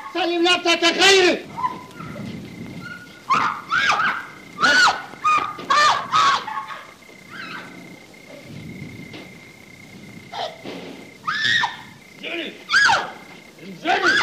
سلم نفسك يا خيري انزلي انزلي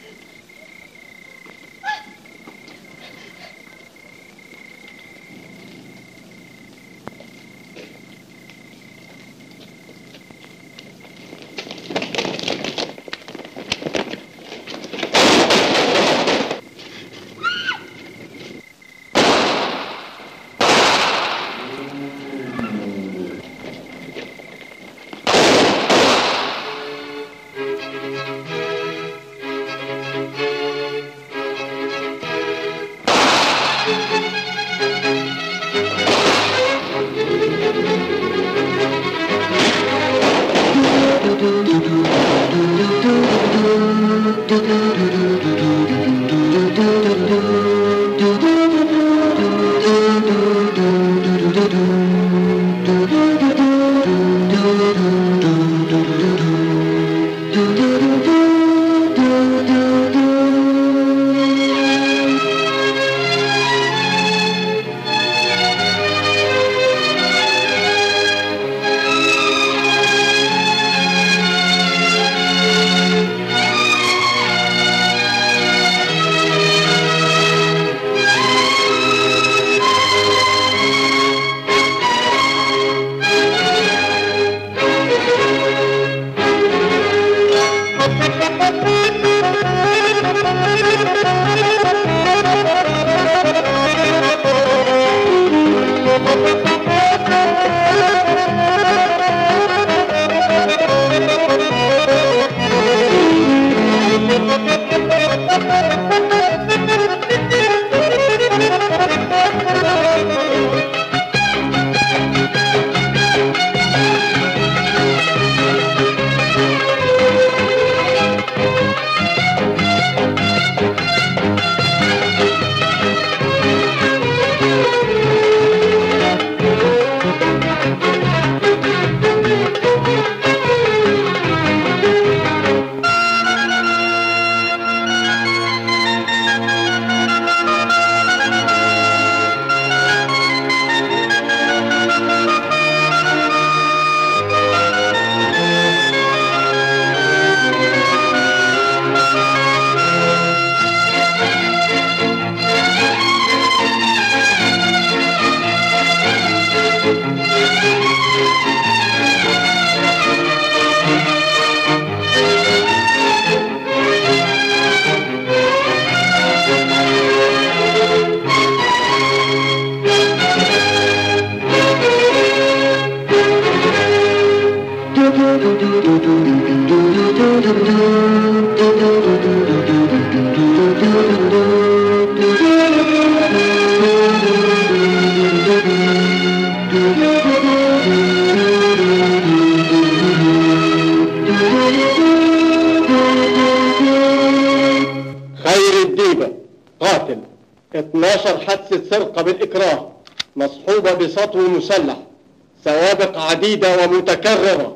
خير الديبة قاتل 12 حادثة سرقة بالإكراه مصحوبة بسطو مسلح سوابق عديدة ومتكررة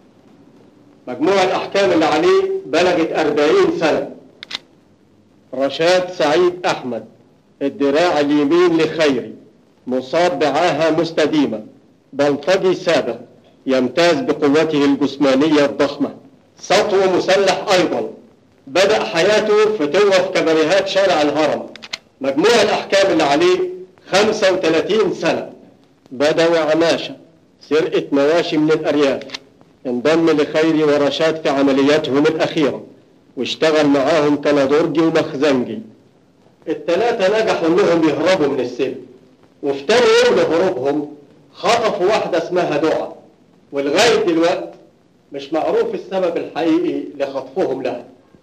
مجموع الأحكام اللي عليه بلغت 40 سنة رشاد سعيد أحمد الدراع اليمين لخيري مصاب بعاهة مستديمة بلطجي سابق يمتاز بقوته الجسمانية الضخمة سطو مسلح أيضا بدأ حياته فتوة في كباريهات شارع الهرم مجموع الأحكام اللي عليه 35 سنة بدوي عماشة سرقة مواشي من الأرياف انضم لخيري ورشاد في عملياتهم الأخيرة واشتغل معاهم كندرجي ومخزنجي التلاتة نجحوا انهم يهربوا من السجن وفي تاني يوم لهروبهم خطفوا واحدة اسمها دعا ولغاية دلوقتي مش معروف السبب الحقيقي لخطفهم لها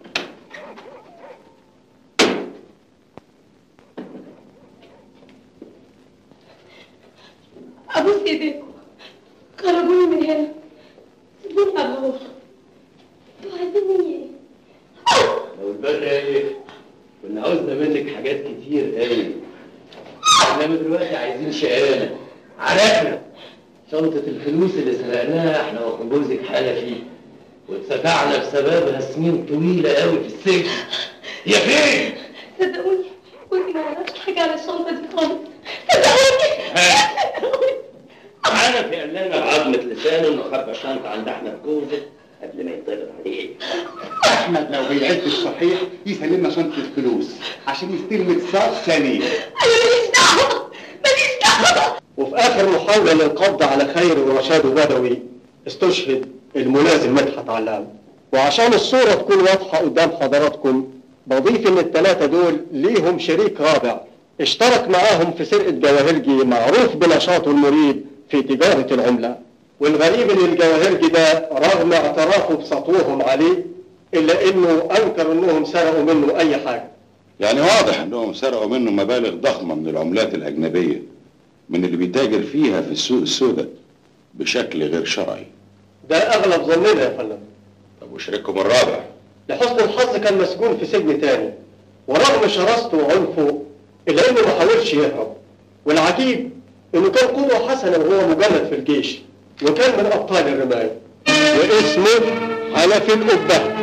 ابوس ايديكم خرجوني من هنا سيبوني اروح انتوا عايزين مني ايه؟ لو البر ايه كنا عاوزنا منك حاجات كتير قوي انما دلوقتي عايزين شقانا عرفنا شنطة الفلوس اللي سرقناها احنا واخد جوزك حالة فيه واتسفعنا بسببها سنين طويلة قوي في السجن هي فين؟ صدقوني قولي ما اعرفش حاجه على الشنطه دي خالص صدقوني صدقوني عارف يا لنا بعظمة لسانه انه خبى الشنطة عند احمد جوزك قبل ما يطلع عليه احمد لو بيعد الصحيح يسلمنا شنطه الفلوس عشان يستلم اتصال ثانيه انا ماليش دعوه ماليش دعوه وفي آخر محاولة للقبض على خير ورشاد بدوي استشهد الملازم مدحت علام وعشان الصورة تكون واضحة قدام حضراتكم بضيف إن الثلاثة دول ليهم شريك رابع اشترك معاهم في سرقة جواهرجي معروف بنشاطه المريب في تجارة العملة والغريب إن الجواهرجي ده رغم اعترافه بسطوهم عليه إلا إنه أنكر إنهم سرقوا منه أي حاجة يعني واضح انهم سرقوا منه مبالغ ضخمة من العملات الأجنبية من اللي بيتاجر فيها في السوق السوداء بشكل غير شرعي ده أغلب ظننا يا فندم طب وشريككم الرابع لحسن الحظ كان مسجون في سجن تاني ورغم شراسته وعنفه إلا إنه ما حاولش يهرب والعجيب إنه كان قدوة حسنة وهو مجند في الجيش وكان من أبطال الرماية واسمه حنفي القبة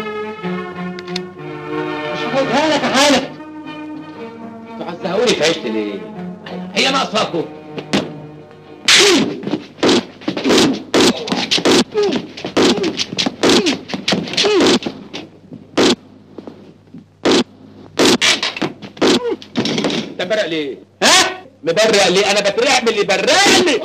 مش هاخدها لك يا حنف انتوا هتزهقوني في عيشتي ليه؟ هي ناقصاكوا انت مبرق ليه؟ ها؟ مبرق ليه؟ انا بترعب من اللي برقني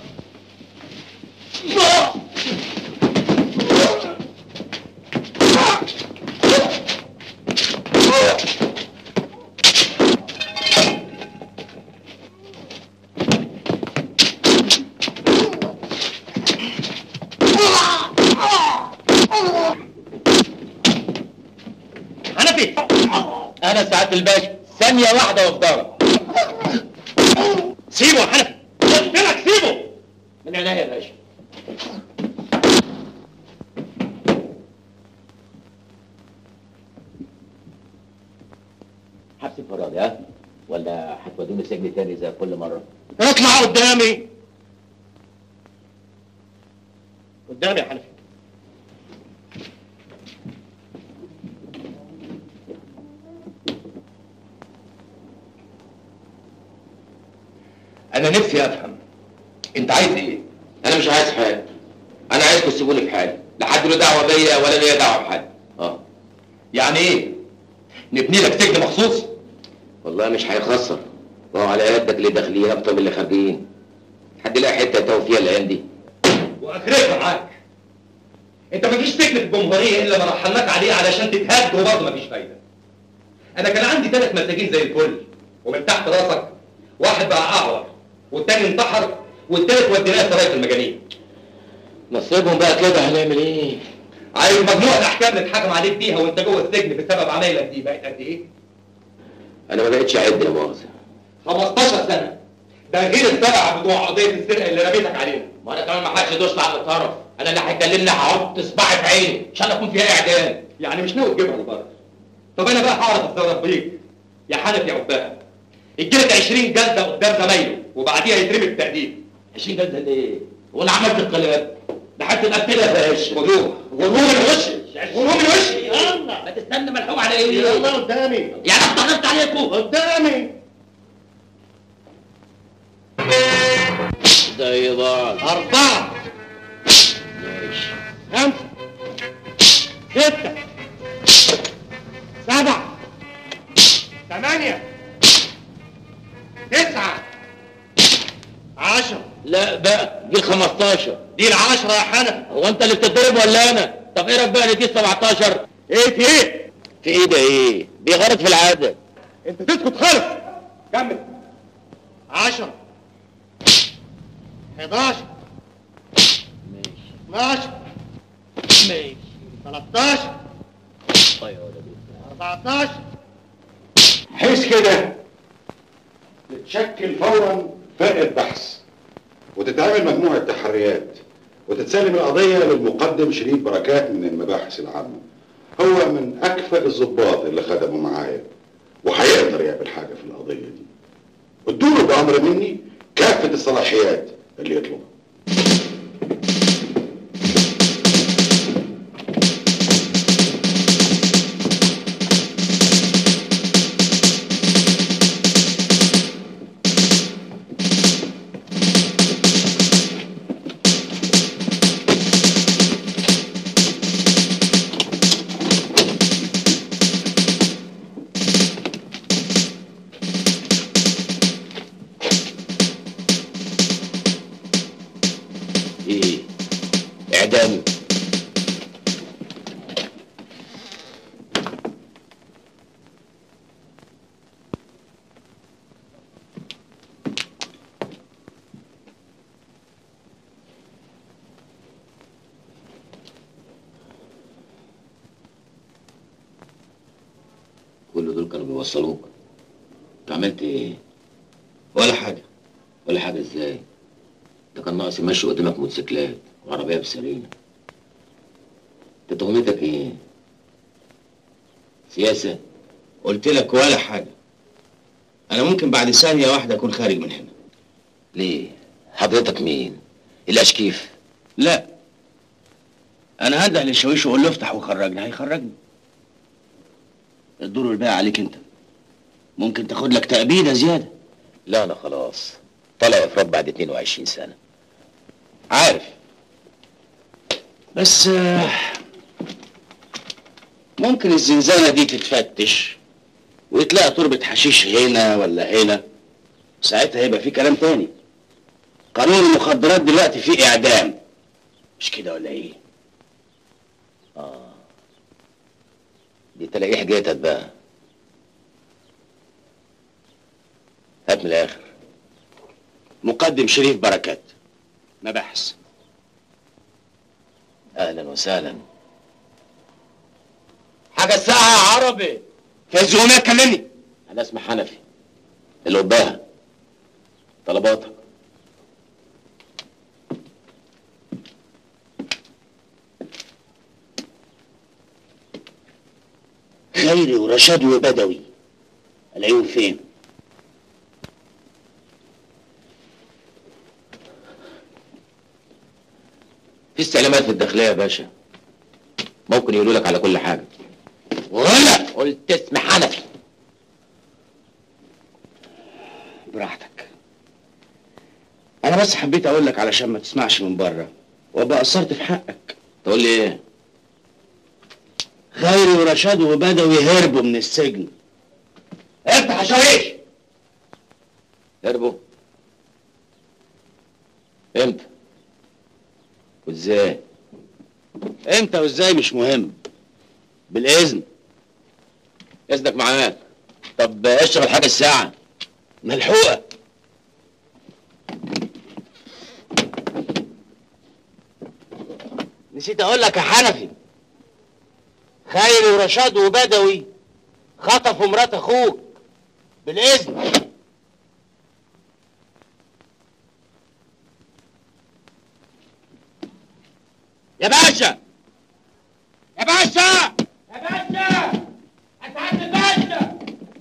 حنفي انا سعاده الباشا ثانيه واحده وافضلك سيبه يا حنفي قلت لك سيبه من عينيا يا باشا حبس انفرادي ها ولا هتودوني سجن تاني زي كل مره اطلع قدامي قدامي يا حنفي انا نفسي افهم انت عايز ايه انا مش عايز حاجه انا عايزكم تسيبوني في حالي لا حد له دعوه بيا ولا ليا دعوه بحد اه يعني ايه نبني لك سجن مخصوص والله مش هيخسر وهو على يدك اللي داخلين اكتر من اللي خارجين حد يلاقي حته يتوه فيها الايام دي واخرتها معاك انت مفيش سجن في الجمهوريه الا ما رحلناك عليه علشان تتهد وبرضه مفيش فايده انا كان عندي ثلاث مساجين زي الفل ومن تحت راسك واحد بقى اعور والتاني انتحر والتالت وديناه سرايا المجانين نصيبهم بقى كده هنعمل ايه عايز مجموعه الاحكام اللي اتحكم عليك بيها وانت جوه السجن بسبب عمايلك دي بقت قد ايه؟ انا ما بقتش اعد يا مؤاخذه 15 سنه ده غير السبعه بتوع قضيه السرقه اللي رميتك علينا ما انا كمان ما حدش يدوس على الطرف انا اللي هيكلمني هحط صباعي في عيني عشان اكون فيها اعدام يعني مش ناوي تجيبها لبره طب انا بقى هعرف اتصرف بيك يا حنف يا عباها يجيلك 20 جلده قدام زمايله وبعديها يترمي التأديب 20 جلده ليه؟ وانا عملت انقلاب ده حتى القتله يا باشا غضوب غضوب من وشي غضوب من وشي يلا ما تستنى ملحوم على ايه؟ يلا قدامي يعني انا ضغطت عليكم قدامي زي بعض أربعة ماشي خمسة ستة سبعة ثمانية تسعة عشرة لا بقى دي ال 15 دي العشرة يا حنفي هو انت اللي بتتضرب ولا انا؟ طب ايه رايك بقى ان دي ال 17 ايه في ايه؟ في ايه ده ايه؟ دي غلط في العدد انت تسكت خالص كمل عشرة 11 ماشي 12 ماشي 13 طيب يا ولد 14 حيث كده تتشكل فورا فرقة بحث وتتعمل مجموعة تحريات وتتسلم القضية للمقدم شريف بركات من المباحث العامة هو من أكفأ الضباط اللي خدموا معايا وهيقدر يعمل حاجة في القضية دي ادوله بأمر مني كافة الصلاحيات اللي يطلبها كل دول كانوا بيوصلوك انت عملت ايه ولا حاجه ولا حاجه ازاي ده كان ناقص يمشي قدامك موتوسيكلات وعربيه بسرينه انت تهمتك ايه سياسه قلت لك ولا حاجه انا ممكن بعد ثانيه واحده اكون خارج من هنا ليه حضرتك مين الاشكيف لا انا هدع للشاويش واقول له افتح وخرجني هيخرجني الدور الباقي عليك انت ممكن تاخد لك تأبيدة زيادة لا انا خلاص طالع افراد بعد 22 سنه عارف بس آه، ممكن الزنزانة دي تتفتش ويتلاقى تربة حشيش هنا ولا هنا ساعتها هيبقى في كلام تاني قانون المخدرات دلوقتي فيه اعدام مش كده ولا ايه دي تلاقيه حكايتك بقى هات من الاخر مقدم شريف بركات مباحث اهلا وسهلا حاجة الساعة يا عربي في الزهونية كلمني انا اسمي حنفي اللي قباها طلباتك خيري ورشاد وبدوي الاقيهم فين في استعلامات في الداخليه يا باشا ممكن يقولوا لك على كل حاجه ولا قلت اسم حنفي براحتك انا بس حبيت اقول لك علشان ما تسمعش من بره وابقى قصرت في حقك تقول لي ايه خيري ورشاد وبدوي هربوا من السجن افتح يا شاويش هربوا امتى وازاي امتى وازاي مش مهم بالاذن اذنك معاك طب اشرب الحاجه الساعه ملحوقه نسيت اقول لك يا حنفي خيري ورشاد وبدوي خطفوا مرات اخوك بالاذن يا باشا يا باشا يا باشا اسعد الباشا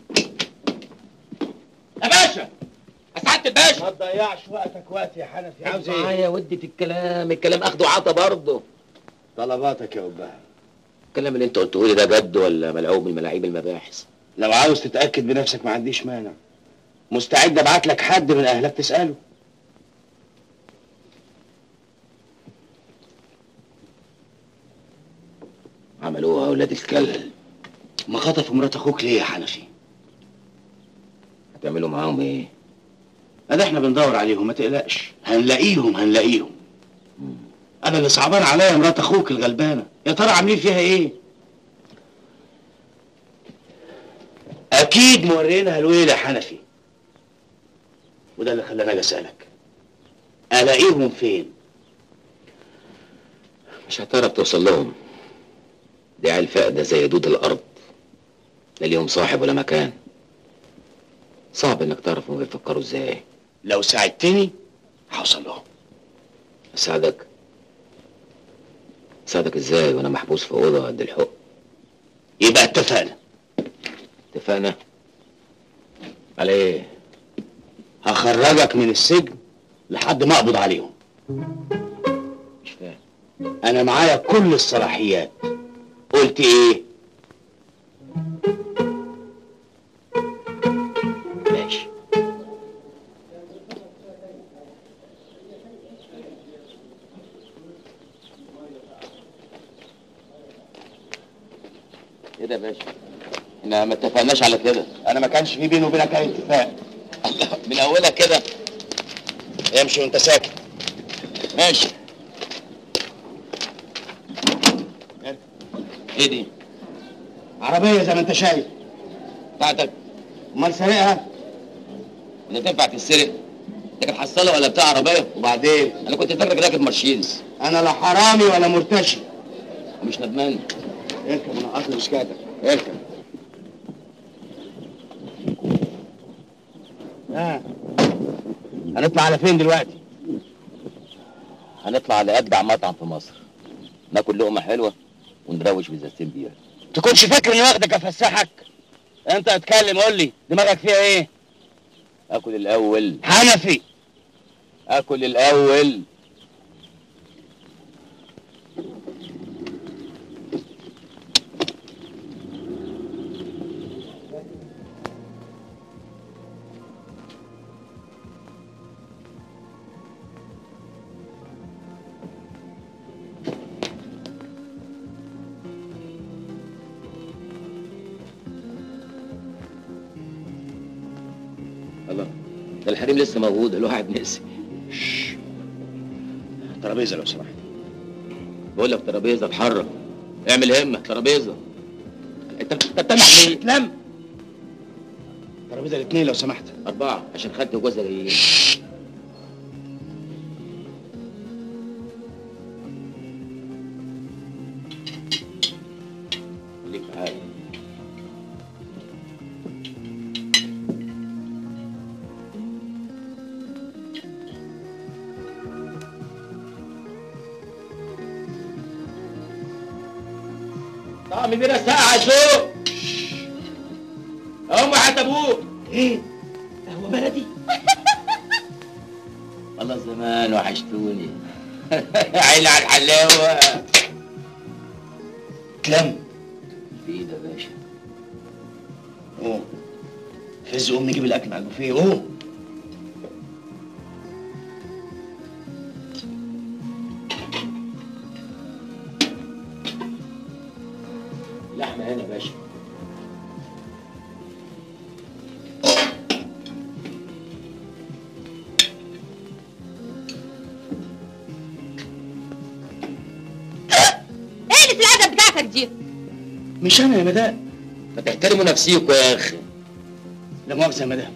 يا باشا اسعد الباشا ما تضيعش وقتك وقت يا حنفي عاوز ايه معايا ودي في الكلام الكلام اخده عطا برضه طلباتك يا أبها الكلام اللي انت قلته لي ده جد ولا ملعوب من ملاعيب المباحث لو عاوز تتأكد بنفسك ما عنديش مانع مستعد ابعت لك حد من اهلك تسأله عملوها اولاد الكلب ما خطفوا مرات اخوك ليه يا حنفي هتعملوا معاهم ايه ادي احنا بندور عليهم ما تقلقش هنلاقيهم هنلاقيهم انا اللي صعبان عليا مرات اخوك الغلبانه يا ترى عاملين فيها ايه اكيد مورينا الويل يا حنفي وده اللي خلاني اجي اسالك الاقيهم فين مش هتعرف توصل لهم دي عيال فاقدة زي دود الأرض لا ليهم صاحب ولا مكان صعب إنك تعرف هم بيفكروا إزاي لو ساعدتني هوصل لهم أساعدك أساعدك إزاي وأنا محبوس في أوضة قد الحق يبقى اتفقنا اتفقنا على إيه هخرجك من السجن لحد ما اقبض عليهم مش فاهم انا معايا كل الصلاحيات قلت ايه ماشي ايه ده يا باشا احنا ما اتفقناش على كده انا ما كانش في بيني وبينك اي اتفاق من اولها كده امشي وانت ساكت ماشي ايه دي عربيه زي ما انت شايف بتاعتك امال سارقها ولا تنفع تتسرق ده كانت حصاله ولا بتاع عربيه وبعدين انا كنت فاكرك راكب مرشيدس انا لا حرامي ولا مرتشي مش ندمان اركب انا قطر مشكاتك اركب ها هنطلع على فين دلوقتي هنطلع على اجدع مطعم في مصر ناكل لقمه حلوه ونروش بزازتين بيها تكونش فاكر اني واخدك افسحك انت اتكلم قول لي دماغك فيها ايه اكل الاول حنفي اكل الاول الله ده الحريم لسه موجود الواحد نسي ترابيزه لو سمحت بقول لك ترابيزه اتحرك اعمل همه ترابيزه انت انت بتعمل ليه؟ تلم ترابيزه الاثنين لو سمحت اربعه عشان خالتي وجوزها جايين خليك معايا طعم بينا ساعة سوق هم حتى ابوك ايه قهوة بلدي والله زمان وحشتوني عيل على الحلاوة تلم في ايد يا باشا قوم فز قوم نجيب الاكل على البوفيه قوم لحمة هنا يا باشا ايه اللي في العادة بتاعتك دي؟ مش انا يا مدام ما تحترموا نفسيكوا يا اخي لا مؤاخذه يا مدام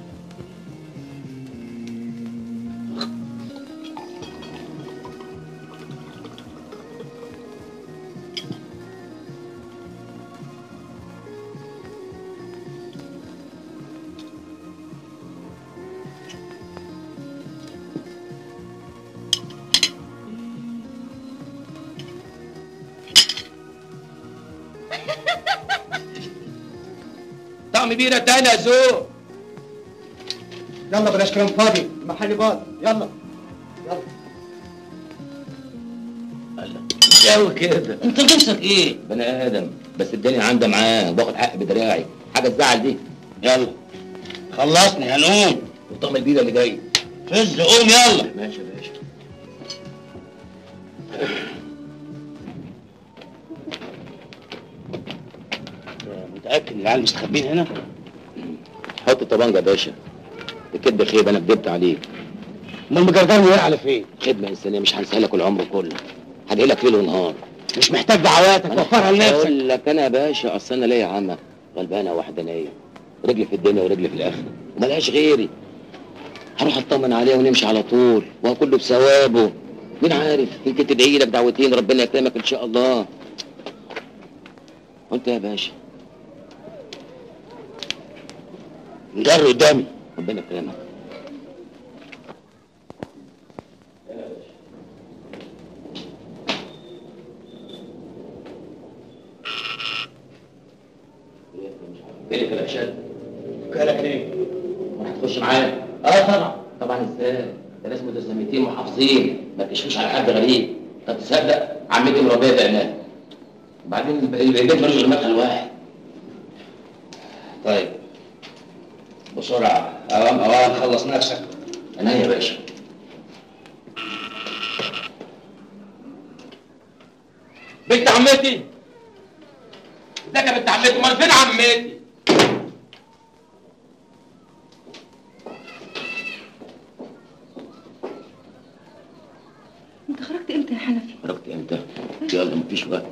طعم بيرة تاني يا زوق يلا بلاش كلام فاضي المحل باظ يلا قوي كده انت نفسك ايه بني ادم بس الدنيا عندها معاه باخد حقي بدراعي حاجه تزعل دي يلا خلصني هنقوم وطعم البيضه اللي جاي فز قوم يلا ماشي يا باشا متاكد ان العيال مستخبين هنا حط الطبنجه يا باشا الكدب خيب انا كدبت عليك امال مجردان وقع على فين خدمه انسانيه مش هنساها لك العمر كله هدعي لك ليل ونهار مش محتاج دعواتك وفرها لنفسك اقول لك انا يا باشا اصل انا ليا عمى غلبانه وحدانيه رجلي في الدنيا ورجلي في الاخره وملهاش غيري هروح اطمن عليها ونمشي على طول وكله بثوابه مين عارف يمكن تدعي لك دعوتين ربنا يكرمك ان شاء الله وانت يا باشا نجر قدامي ربنا يكرمك ايه اللي كده شد كلك ليه هتخش معايا اه طبعا طبعا ازاي ده ناس متسميتين محافظين ما تشفيش على حد غريب طب تصدق عمتي مربيه بعناه وبعدين البيت ملوش غير مدخل واحد طيب بسرعه اوام اوام خلص نفسك انا يا باشا بنت عمتي ازيك يا بنت عمتي امال فين عمتي انت خرجت امتى يا حنفي؟ خرجت امتى يلا مفيش وقت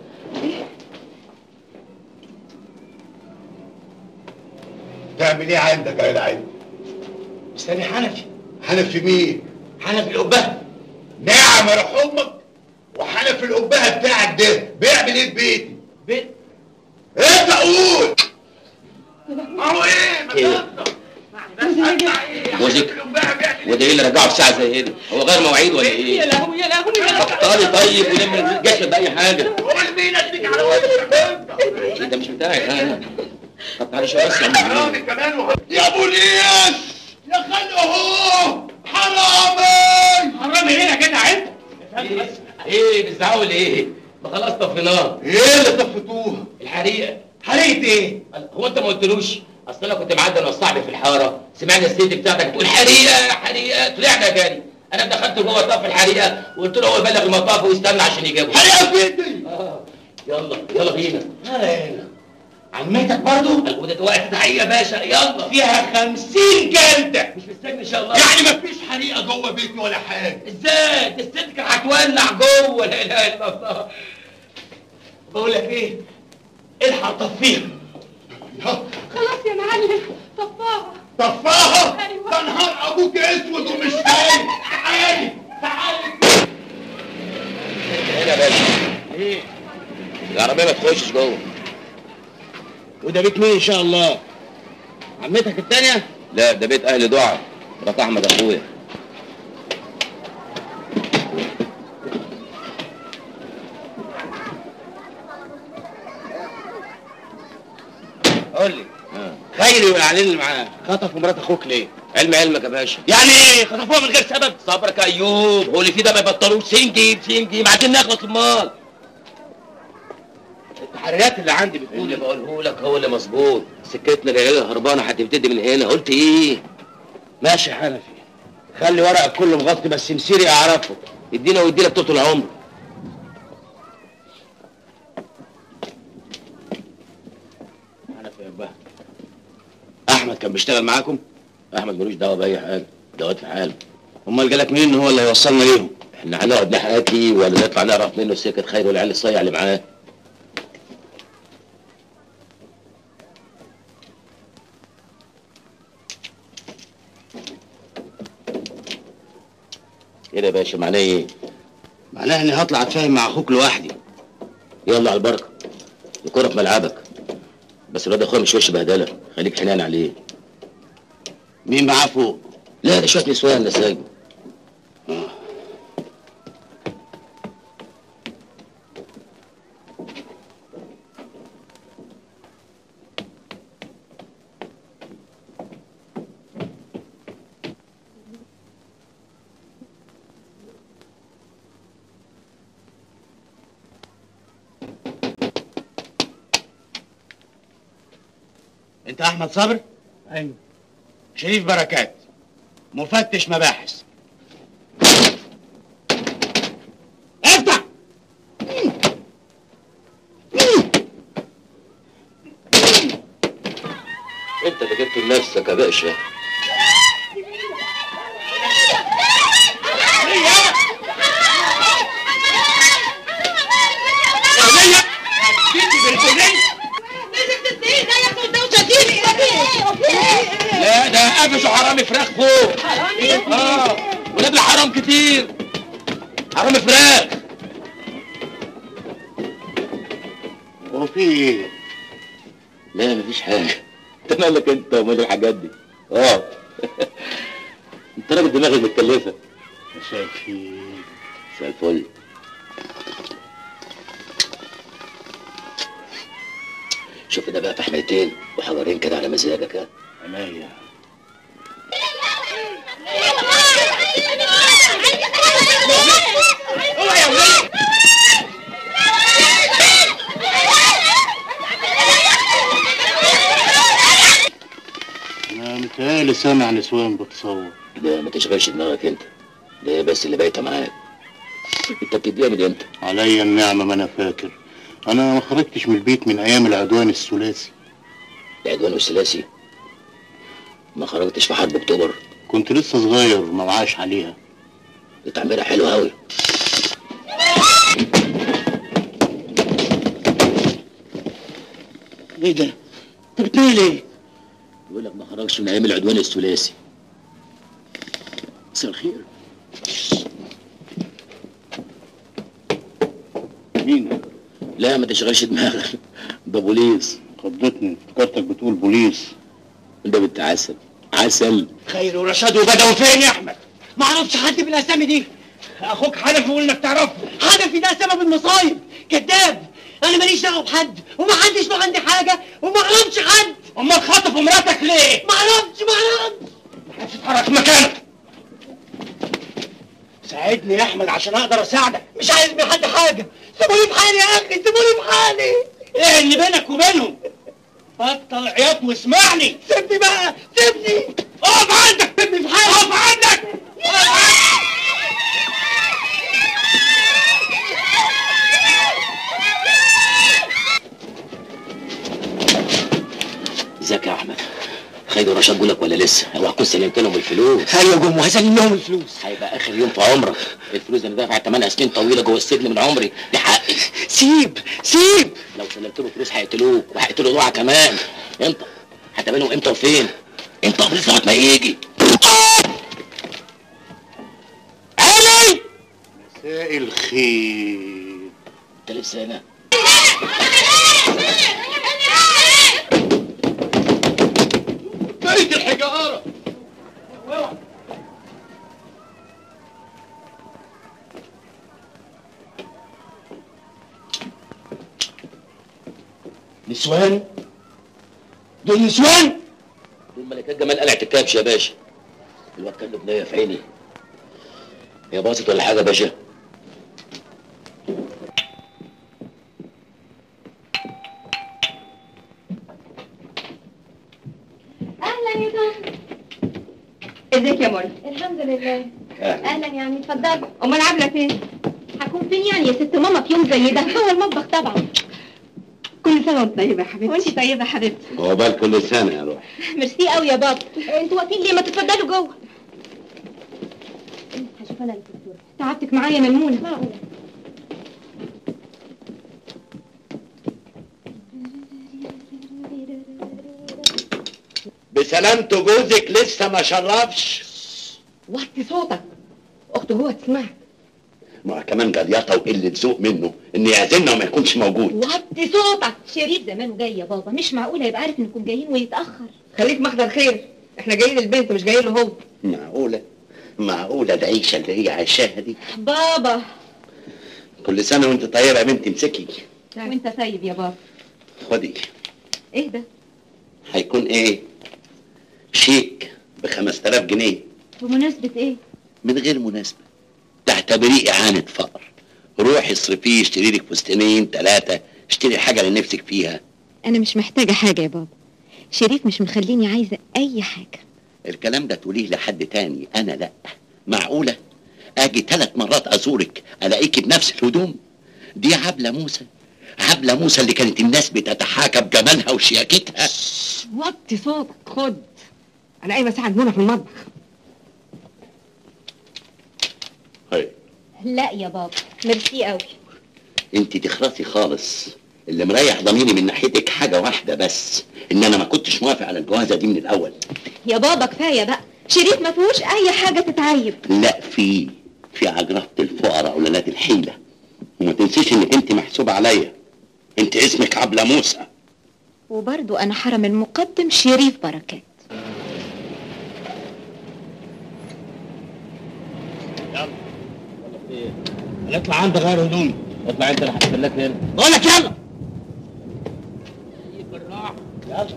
تعمل ايه عندك يا العين؟ مستني حنفي حنفي مين؟ حنفي القبه نعم يا روح امك وحنفي القبهه بتاعك ده بيعمل ايه في بيتي؟ بيت انت قول! ما هو ايه؟ ما إيه؟ تقطع. جوزك وده ايه اللي رجعه في ساعه زي هنا هو غير مواعيد ولا يا ايه لهوي يا لهوي يا لهوي بطلي طيب ولم الجسد باي حاجه قول مين اديك على وشك إيه ده مش بتاعك ها طب تعالى شويه بس يا عم حرامي كمان وح- يا بوليس يا خلق اهو حرامي حرامي هنا يا جدع انت ايه ايه بتزعقوا ليه؟ ما خلاص طفيناه ايه اللي طفتوها الحريقه حريقه ايه؟ هو انت ما قلتلوش اصل انا كنت معدي انا وصاحبي في الحاره سمعنا الست بتاعتك تقول حريقه حريقه طلعنا جري انا دخلت جوه طف الحريقه وقلت له هو يبلغ المطاف ويستنى عشان يجيبه حريقه في ايدي آه. يلا يلا بينا هلا عمتك برضو وده وقت تحيه يا باشا يلا فيها خمسين جلده مش مستني ان شاء الله يعني مفيش حريقه جوه بيتي ولا حاجه ازاي دي الست كانت هتولع جوه لا اله الا الله بقول لك ايه الحق طفيها خلاص يا معلم طفاها طفاها أيوة. ده نهار ابوك اسود ومش فاهم تعالي تعالي هنا يا باشا ايه العربيه ما تخشش جوه وده بيت مين ان شاء الله عمتك التانية لا ده بيت اهل دعاء مرات احمد اخويا قول لي خيري والعليل اللي معاه خطفوا مرات اخوك ليه؟ علم علمك يا باشا يعني ايه خطفوها من غير سبب صبرك يا ايوب هو اللي فيه ده ما يبطلوش سنجي سنجي عايزين نخلص المال التحريات اللي عندي بتقول اللي بقوله لك هو اللي مظبوط سكتنا العيال هربانه هتبتدي من هنا قلت ايه ماشي يا حنفي خلي ورقك كله مغطي بس مسيري اعرفه ادينا ويديلك طول العمر حنفي يا بابا احمد كان بيشتغل معاكم احمد ملوش دعوه باي حاجه دوت في حاله امال جالك مين ان هو اللي هيوصلنا ليهم احنا هنقعد نحكي ولا نطلع نعرف منه سكه خير والعيال الصيع اللي معاه كده يا باشا معناه ايه؟ معناه اني هطلع اتفاهم مع اخوك لوحدي يلا على البركه الكوره في ملعبك بس الواد اخويا مش وش بهدله خليك حنان عليه مين معاه فوق؟ لا ده شويه نسوان ده سايبه آه. انت احمد صبر؟ ايوه شريف بركات مفتش مباحث افتح انت اللي جبته لنفسك يا باشا لا ده قفشوا حرامي فراخ فوق اه ولاد الحرام كتير حرامي فراخ هو في ايه؟ لا مفيش حاجة انت مالك انت ومال الحاجات دي اه انت راجل دماغك متكلفة مساء الخير مساء الفل شوف ده بقى فحميتين وحجرين كده على مزاجك ها عينيا انا متهيألي سامع نسوان بتصور ده ما تشغلش دماغك انت ده بس اللي بايته معاك انت بتديها من امتى؟ عليا النعمة ما انا فاكر انا ما خرجتش من البيت من ايام العدوان الثلاثي العدوان والثلاثي ما خرجتش في حرب اكتوبر كنت لسه صغير ما معاش عليها دي تعميرها حلو قوي ايه ده؟ انت بتنام ليه؟ بيقول لك ما خرجش من ايام العدوان الثلاثي مساء الخير مين لا ما تشغلش دماغك ده بوليس خضتني افتكرتك بتقول بوليس ده بنت عسل عسل خير ورشاد وبدوي فين يا احمد ما اعرفش حد بالاسامي دي اخوك حنفي يقول انك تعرفه حنفي ده سبب المصايب كذاب انا ماليش دعوه بحد ومحدش له عندي حاجه وما اعرفش حد امال خاطف مراتك ليه ما اعرفش ما اعرفش اتحرك مكانك ساعدني يا احمد عشان اقدر اساعدك مش عايز من حد حاجه سيبوني في حالي يا اخي سيبوني في حالي ايه اللي بينك وبينهم بطل عياط واسمعني سيبني بقى سيبني اقف عندك سيبني في حالي اقف عندك اقف عندك ازيك يا احمد خالد ورشاد جولك ولا لسه اوعى تكون سلمت لهم الفلوس ايوه جم وهسلم لهم الفلوس هيبقى اخر يوم في عمرك الفلوس اللي دافع 8 سنين طويله جوه السجن من عمري دي حقي سيب سيب لو سلمت له فلوس هيقتلوك وهيقتلوا دعاء كمان انت هتقابلهم امتى وفين انت قبل لغايه ما يجي علي مساء الخير انت لسه هنا بيت الحجاره نسوان دول نسوان دول ملكات جمال قلعة الكبش يا باشا الواد كان له بنيه في عيني هي باظت ولا حاجه يا باشا اهلا يا طارق ازيك يا منى الحمد لله اهلا اهلا يعني اتفضلي امال عامله فين هكون فين يعني يا ست ماما في يوم زي ده هو المطبخ طبعا كل سنه وانت طيبه يا حبيبتي وانت طيبه يا حبيبتي عقبال كل سنه يا روح ميرسي قوي يا بابا انتوا واقفين ليه ما تتفضلوا جوه هشوف انا الدكتور تعبتك معايا يا ملمونه معقوله بسلامته جوزك لسه ما شرفش وطي صوتك اخته جوه تسمعك ما كمان جليطه وقله ذوق منه ان يعزمنا وما يكونش موجود وطي صوتك شريف زمانه جاي يا بابا مش معقوله يبقى عارف انكم جايين ويتاخر خليك محضر خير احنا جايين البنت مش جايين له هو معقوله معقوله العيشه اللي هي عايشاها دي بابا كل سنه وانت طيبه يا بنتي امسكي وانت طيب يا بابا خدي ايه ده هيكون ايه شيك ب 5000 جنيه بمناسبه ايه من غير مناسبة تعتبريه إعانة فقر روحي اصرفيه اشتري لك فستانين ثلاثة اشتري حاجة اللي نفسك فيها انا مش محتاجه حاجه يا بابا شريف مش مخليني عايزه اي حاجه الكلام ده تقوليه لحد تاني أنا لأ معقولة أجي ثلاث مرات أزورك ألاقيكي بنفس الهدوم دي عبلة موسى عبلة موسى اللي كانت الناس بتتحاكى بجمالها وشياكتها وطي صوتك خد انا قايمه اساعد منى في المطبخ هاي لا يا بابا ميرسي قوي انت تخرسي خالص اللي مريح ضميري من ناحيتك حاجة واحدة بس ان انا ما كنتش موافق على الجوازة دي من الاول يا بابا كفايه بقى شريف ما فيهوش اي حاجه تتعيب لا في في عجرفة الفقراء ولاد الحيلة وما تنسيش انك انت محسوبة عليا انت اسمك عبلة موسى وبرضو انا حرم المقدم شريف بركات نطلع عند غير هدومي اطلع انت اللي هتستناك هنا بقول لك يلا بالراحه يلا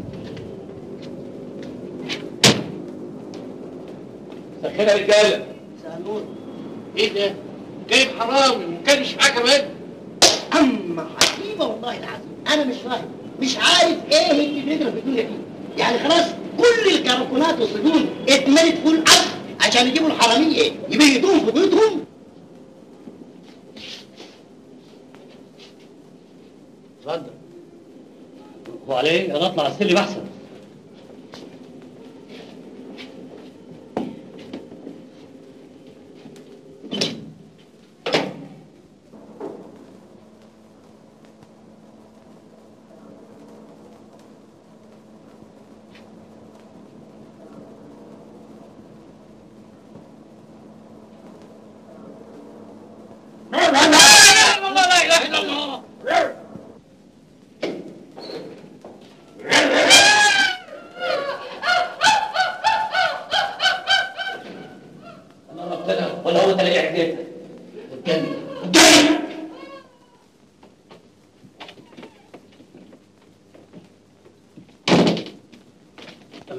سخنها يا رجاله سهلون ايه ده؟ جايب حرامي وكان مش معاه كمان اما عجيبه والله العظيم انا مش فاهم مش عارف ايه اللي بيجرى في الدنيا دي يعني خلاص كل الكركونات والسجون اتملت فول ارض عشان يجيبوا الحراميه يبيتوهم في بيوتهم اتفضل هو عليه انا اطلع السلم احسن لا لا لا لا اله الا الله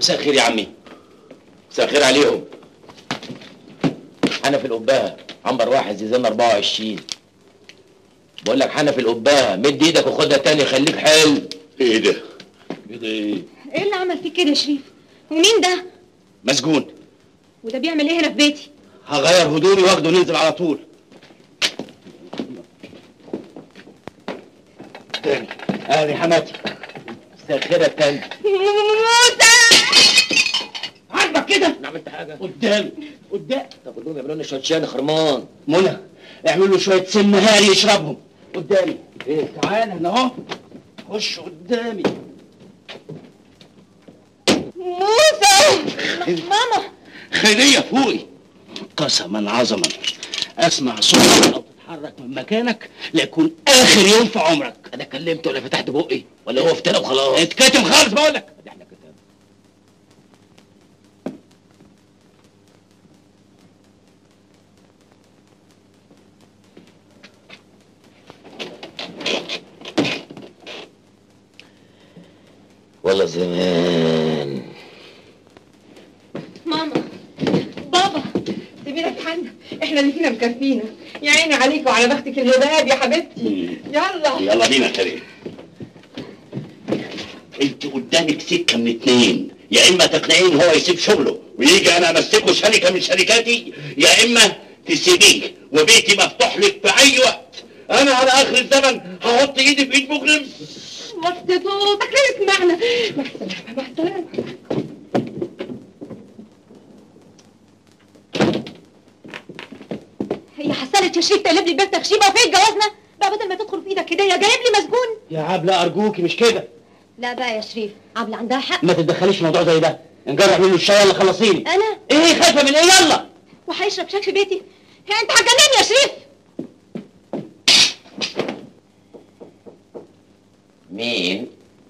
مساء الخير يا عمي مساء الخير عليهم حنف القباها عنبر واحد زيزان 24 بقول لك حنف القباها مد ايدك وخدها تاني خليك حلو ايه ده؟ ايه ده ايه؟ ايه اللي عمل فيك كده يا شريف ومين ده مسجون وده بيعمل ايه هنا في بيتي هغير هدومي واخده ننزل على طول تاني اهلي حماتي مساء الخير يا تاني موسى عاجبك كده؟ انا عملت حاجه قدام قدام طب قول لهم يعملوا لنا شويه شاي خرمان منى اعملوا له شويه سم هاري يشربهم قدامي ايه تعالى هنا اهو خش قدامي موسى ماما خيريه فوقي قسما عظما اسمع صوتك او تتحرك من مكانك ليكون اخر يوم في عمرك انا كلمت ولا فتحت بقي ولا هو افترى وخلاص اتكتم خالص بقول لك احنا كتاب والله زمان ماما بابا سيبينا في حالنا احنا اللي فينا مكفينا يا عيني عليك وعلى بختك الهداب يا حبيبتي يلا يلا بينا يا كريم انت قدامك سكه من اتنين يا اما تقنعين هو يسيب شغله ويجي انا امسكه شركه من شركاتي يا اما تسيبيه وبيتي مفتوح لك في اي وقت انا على اخر الزمن هحط ايدي في ايد مجرم وطي صوتك ليه اسمعنا مع السلامه مع السلامه هي حصلت يا شريف تقلب لي البيت تخشيبه وفين جوازنا بقى بدل ما تدخل في ايدك هديه جايب لي مسجون يا عبله ارجوكي مش كده لا بقى يا شريف عبلة عندها حق ما تتدخليش في موضوع زي ده نجرح منه الشاي يلا خلصيني انا ايه خايفه من ايه يلا وهيشرب شاي في بيتي هي انت هتجنني يا شريف مين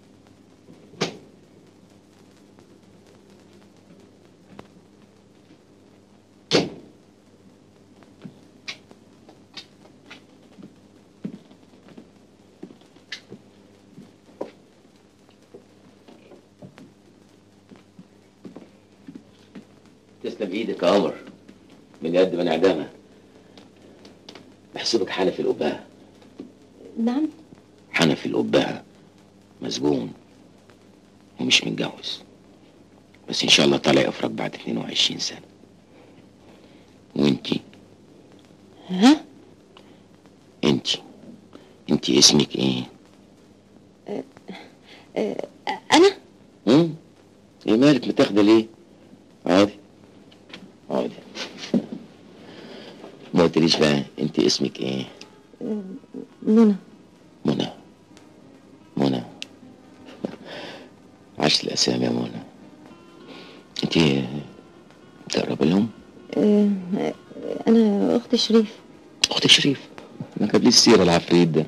تسلم ايدك يا قمر من يد من اعدامها بحسبك حنفي القباء نعم حنفي القباء مسجون ومش متجوز بس ان شاء الله طالع افرج بعد 22 سنه وانتي ها انتي انتي اسمك ايه انا هم؟ ايه مالك متاخده ليه عادي عادي ما قلتليش بقى انت اسمك ايه منى منى منى عشت الاسامي يا منى انت تقرب لهم انا اخت شريف اخت شريف ما جابليش السيره العفريت ده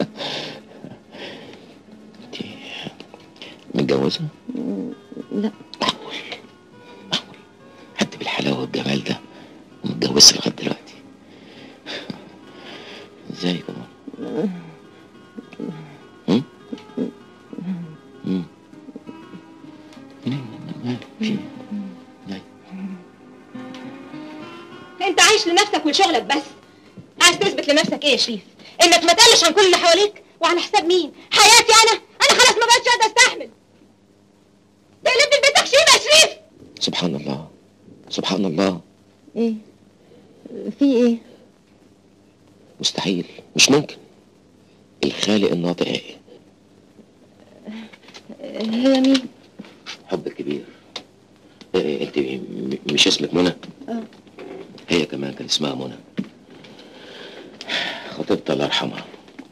انت متجوزه لا معقول معقول حد بالحلاوه والجمال ده ومتجوزش لغايه دلوقتي ازاي كمان هم؟ هم؟ منين؟ ما في جاي. انت عايش لنفسك ولشغلك بس عايز تثبت لنفسك ايه يا شريف انك ما تقلش عن كل اللي حواليك وعلى حساب مين حياتي انا انا خلاص ما بقتش قادره استحمل تقلبني البيت تخشيبه يا شريف سبحان الله سبحان الله ايه في ايه مستحيل مش ممكن الخالق الناطق ايه هي مين حب كبير إيه انت م- مش اسمك منى اه هي كمان كان اسمها منى خطيبتها الله يرحمها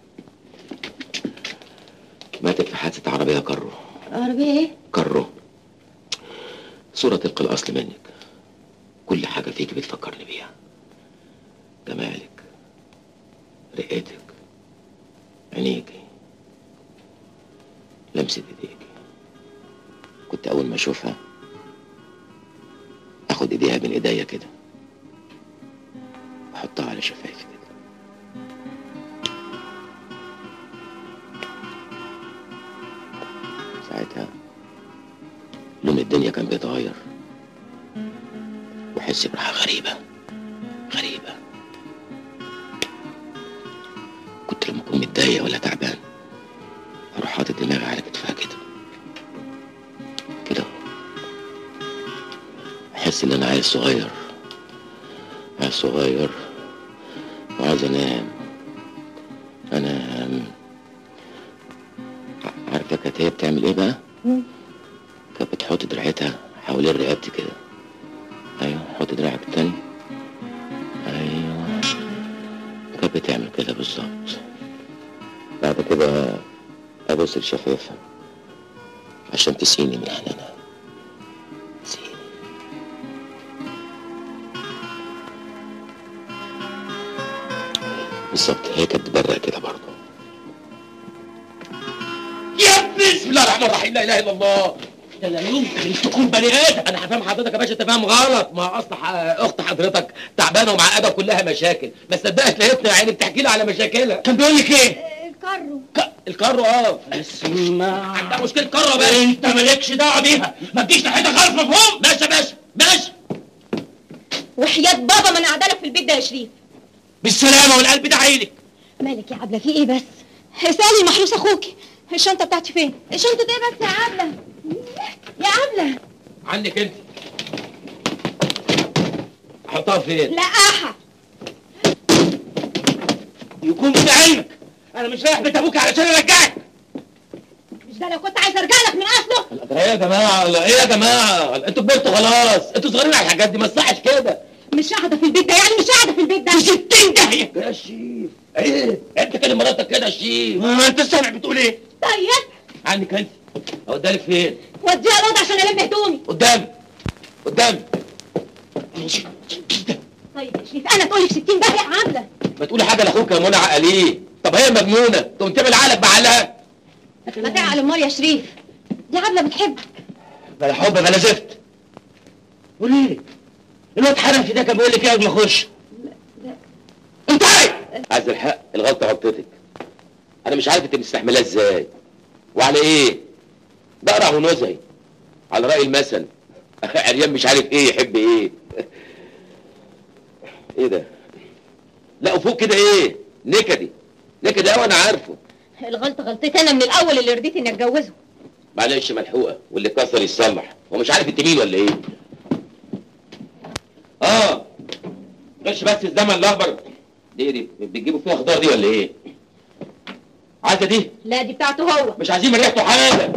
ماتت في حادثة عربية كرو عربيه ايه كرو صورة تلقى الأصل منك كل حاجة فيك بتفكرني بيها جمالك رقتك عينيكي لمسة ايديكي كنت أول ما أشوفها أخد إيديها بين إيديا كده أحطها على شفايفي كده ساعتها لون الدنيا كان بيتغير واحس براحه غريبه غريبه كنت لما اكون متضايق ولا تعبان اروح حاطط دماغي على كتفها كده كده احس ان انا عيل صغير عيل صغير وعايز انام انام ع- عارفه كانت هي بتعمل ايه بقى كانت بتحط دراعتها حوالين رقبتي كده ايوه حط دراعك التاني ايوه كانت بتعمل كده بالظبط بعد كده ابص لشفايفها عشان تسقيني من حنانها تسقيني بالظبط هي كانت بتبرق كده برضه يا ابني بسم الله الرحمن الرحيم لا اله الا الله ده لا يمكن تكون بني ادم انا هفهم حضرتك يا باشا انت فاهم غلط ما اصل ح- اخت حضرتك تعبانه ومعقده كلها مشاكل ما صدقت لقيتنا يا عيني بتحكي لي على مشاكلها كان بيقول لك ايه الكرو ك- الكرو اه اسمع عندها مشكله كرو بس انت مالكش دعوه بيها ما تجيش ناحيتها خالص مفهوم ماشي يا باشا ماشي وحياة بابا ما انا قاعده لك في البيت ده يا شريف بالسلامه والقلب ده عينك مالك يا عبله في ايه بس اسالي محروس اخوكي الشنطه بتاعتي فين الشنطه ايه بس يا عبله يا عبله عنك انت احطها فين لا احا يكون في علمك انا مش رايح بيت ابوك علشان ارجعك مش ده لو كنت عايز ارجع لك من اصله ايه يا جماعه لا، ايه يا جماعه انتوا كبرتوا خلاص انتوا صغيرين على الحاجات دي ما تصحش كده مش قاعده في البيت ده يعني مش قاعده في البيت ده في 60 داهيه يا شيف ايه انت كده مراتك كده يا شيف ما انت سامع بتقول ايه طيب عنك انت اوديها لك فين وديها الاوضه عشان الم هدومي قدام قدام طيب يا شريف انا تقولي في 60 داهيه يا عبله ما تقولي حاجه لاخوك يا منى عقليه طب هي مجنونه تقوم تعمل عقلك بعقلها ما تعقل امال يا شريف دي عبله بتحبك بلا حب بلا زفت قولي لي الواد حنفي ده كان بيقول لك ايه قبل ما اخش انت عايز الحق الغلطه غلطتك انا مش عارف انت مستحملها ازاي وعلى ايه بقرع ونزهي على راي المثل عريان مش عارف ايه يحب ايه ايه ده لا وفوق كده ايه نكدي نكدي قوي انا عارفه الغلطه غلطتي انا من الاول اللي رضيت اني اتجوزه معلش ملحوقه واللي اتكسر يتصلح هو مش عارف انت مين ولا ايه اه غش بس الزمن الاخضر دي دي بتجيبوا فيها خضار دي ولا ايه عايزه دي لا دي بتاعته هو مش عايزين من ريحته حاجه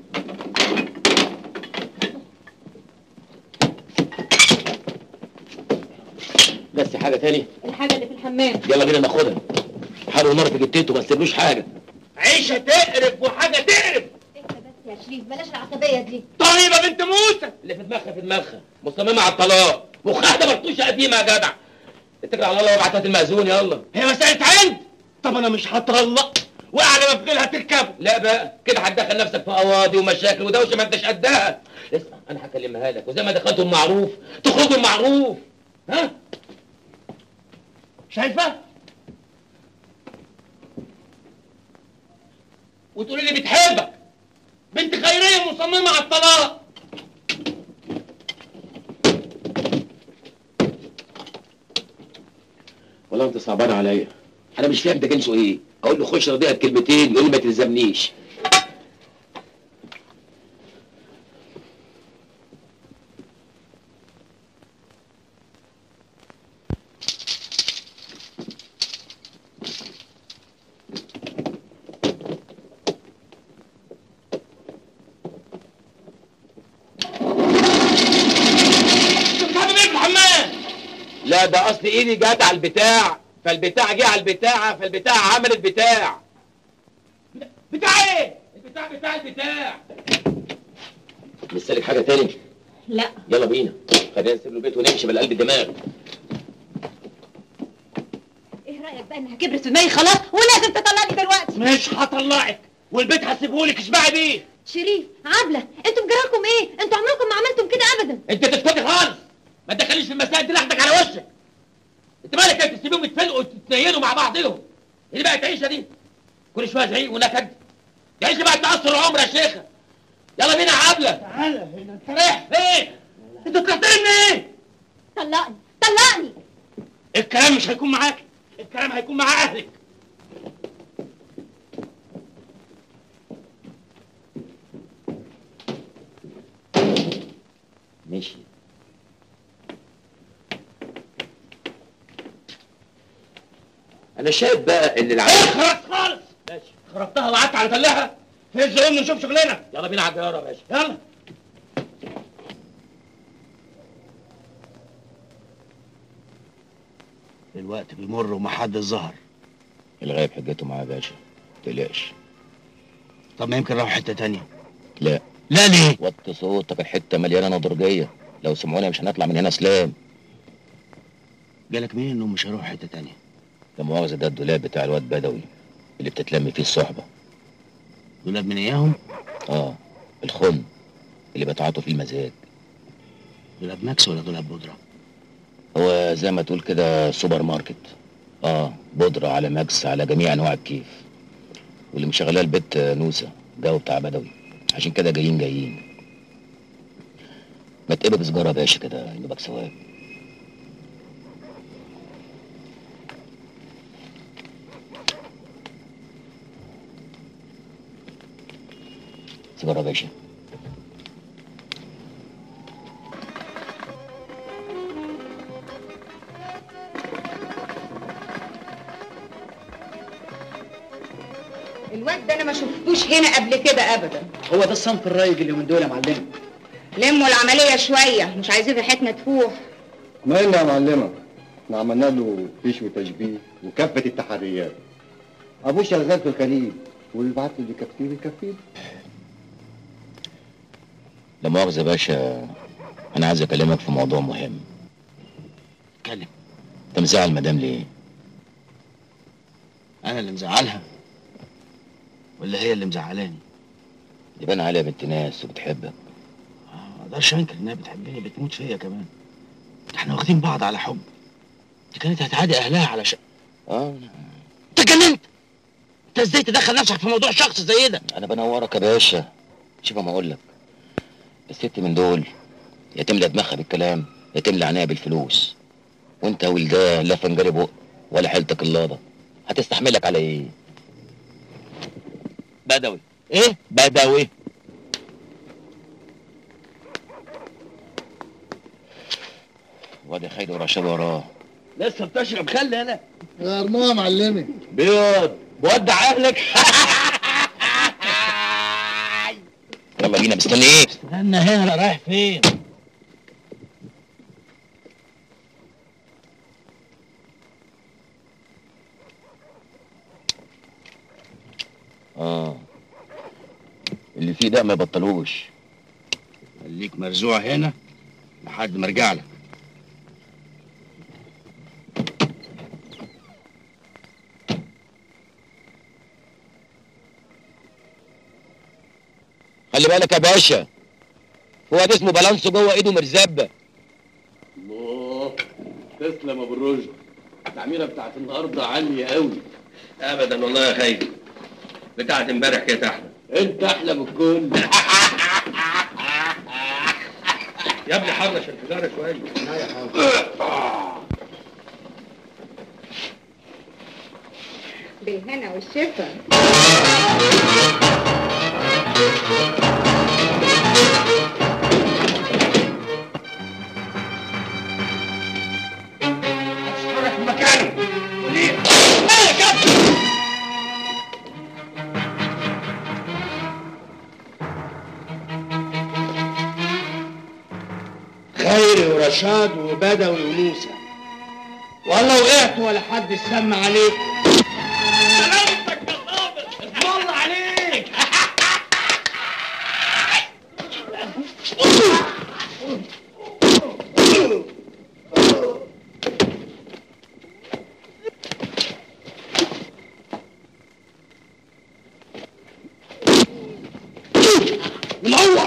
بس حاجه تاني الحاجه اللي في الحمام يلا بينا ناخدها حر ونار في جتته ما تسيبلوش حاجه عيشه تقرف وحاجه تقرف اهدى بس يا شريف بلاش العصبيه دي طيبه بنت موسى اللي في دماغها في دماغها مصممه على الطلاق مخها ده مرطوشه قديمه يا جدع اتكل على الله وابعتها المأذون يلا هي مسألة عند طب انا مش هطلق واعلى ما في غيرها تركب لا بقى كده هتدخل نفسك في قواضي ومشاكل ودوشه ما انتش قدها اسمع انا هكلمها لك وزي ما دخلتوا المعروف تخرجوا المعروف ها شايفه وتقولي لي بتحبك بنت خيريه مصممه على الطلاق والله انت صعبان عليا انا مش فاهم ده جنسه ايه اقول له خش رضيها بكلمتين يقول لي ما تلزمنيش انت بتعمل ايه في الحمام لا ده اصل ايدي جت على البتاع فالبتاع جه على البتاعه فالبتاع عملت بتاع بتاع ايه البتاع بتاع البتاع لسه لك حاجه تاني لا يلا بينا خلينا نسيب له البيت ونمشي بالقلب الدماغ ايه رايك بقى انها كبرت في دماغي خلاص ولازم تطلقني دلوقتي مش هطلعك والبيت هسيبهولك اشبعي بيه شريف عبله انتوا بجرالكم ايه انتوا عمركم ما عملتم كده ابدا انت تسكتي خالص ما تدخليش في المسائل دي لحدك على وشك انت مالك انت تسيبيهم يتفلقوا وتتنيلوا مع بعضهم اللي بقت عيشه دي كل شويه زعيق ونكد دي عيشه بقت تاثر العمر يا شيخه يلا بينا يا عبله تعالى هنا انت رايح فين انت طلعت لي منين طلقني طلقني الكلام مش هيكون معاك الكلام هيكون مع اهلك مشي انا شايف بقى ان العمل خلاص خالص ماشي خربتها وقعدت على تلها هز قوم نشوف شغلنا يلا بينا على الجياره يا باشا يلا الوقت بيمر ومحدش ظهر الغايب حجته معاه يا باشا تقلقش طب ما يمكن راحوا حته تانية لا لا ليه وطي صوتك الحته مليانه نضرجيه لو سمعونا مش هنطلع من هنا سلام جالك مين انهم مش هيروحوا حته تانية لا مؤاخذه ده الدولاب بتاع الواد بدوي اللي بتتلم فيه الصحبه دولاب من اياهم اه الخن اللي بتعاطوا فيه المزاج دولاب ماكس ولا دولاب بودره هو زي ما تقول كده سوبر ماركت اه بودرة على ماكس على جميع انواع الكيف واللي مشغلاه البت نوسة جو بتاع بدوي عشان كده جايين جايين ما تقبل سجارة يا باشا كده ينوبك ثواب سيجارة يا باشا الواد ده انا ما شفتوش هنا قبل كده ابدا هو ده الصنف الرايج اللي من دول يا معلم لموا العمليه شويه مش عايزين ريحتنا تفوح مالنا يا معلمة احنا عملنا له فيش وتشبيه وكافة التحريات ابوه شغال في الخليج واللي بعت له يكفيه يكفيه لا مؤاخذة يا باشا أنا عايز أكلمك في موضوع مهم اتكلم أنت مزعل مدام ليه؟ انا اللي مزعلها ولا هي اللي مزعلاني يبان عليها بنت ناس وبتحبك آه، ما اقدرش انكر انها بتحبني بتموت فيا كمان احنا واخدين بعض على حب دي كانت هتعادي اهلها على شق اه انت جننت انت ازاي تدخل نفسك في موضوع شخص زي ده أنا بنورك يا باشا شوف ما أقول لك الست من دول يا تملى دماغها بالكلام يا تملى عينيها بالفلوس وأنت ولداه لا فنجري بق ولا حيلتك اللابة هتستحملك على إيه؟ بدوي ايه بدوي وادي خير ورشاد وراه لسه بتشرب خل انا يا ارموها يا معلمي بيض ودع اهلك يلا بينا مستني إيه؟ استنى هنا انا رايح فين آه اللي فيه ده ما يبطلوش خليك مرزوع هنا لحد ما ارجع لك خلي بالك يا باشا هو ده اسمه بالانسو جوه ايده مرزبه الله تسلم يا ابو الرشد التعميره بتاعت النهارده عاليه قوي ابدا والله يا خير بتاعت امبارح كانت احلى انت احلى من الكل يا ابني حرش الحجاره شويه لا يا بالهنا والشفا اتحرك من مكانه ليه مالك يا ابني خيري ورشاد وبدوي وموسى والله وقعت ولا حد سمع عليك سلامتك يا صابر اسم الله عليك منور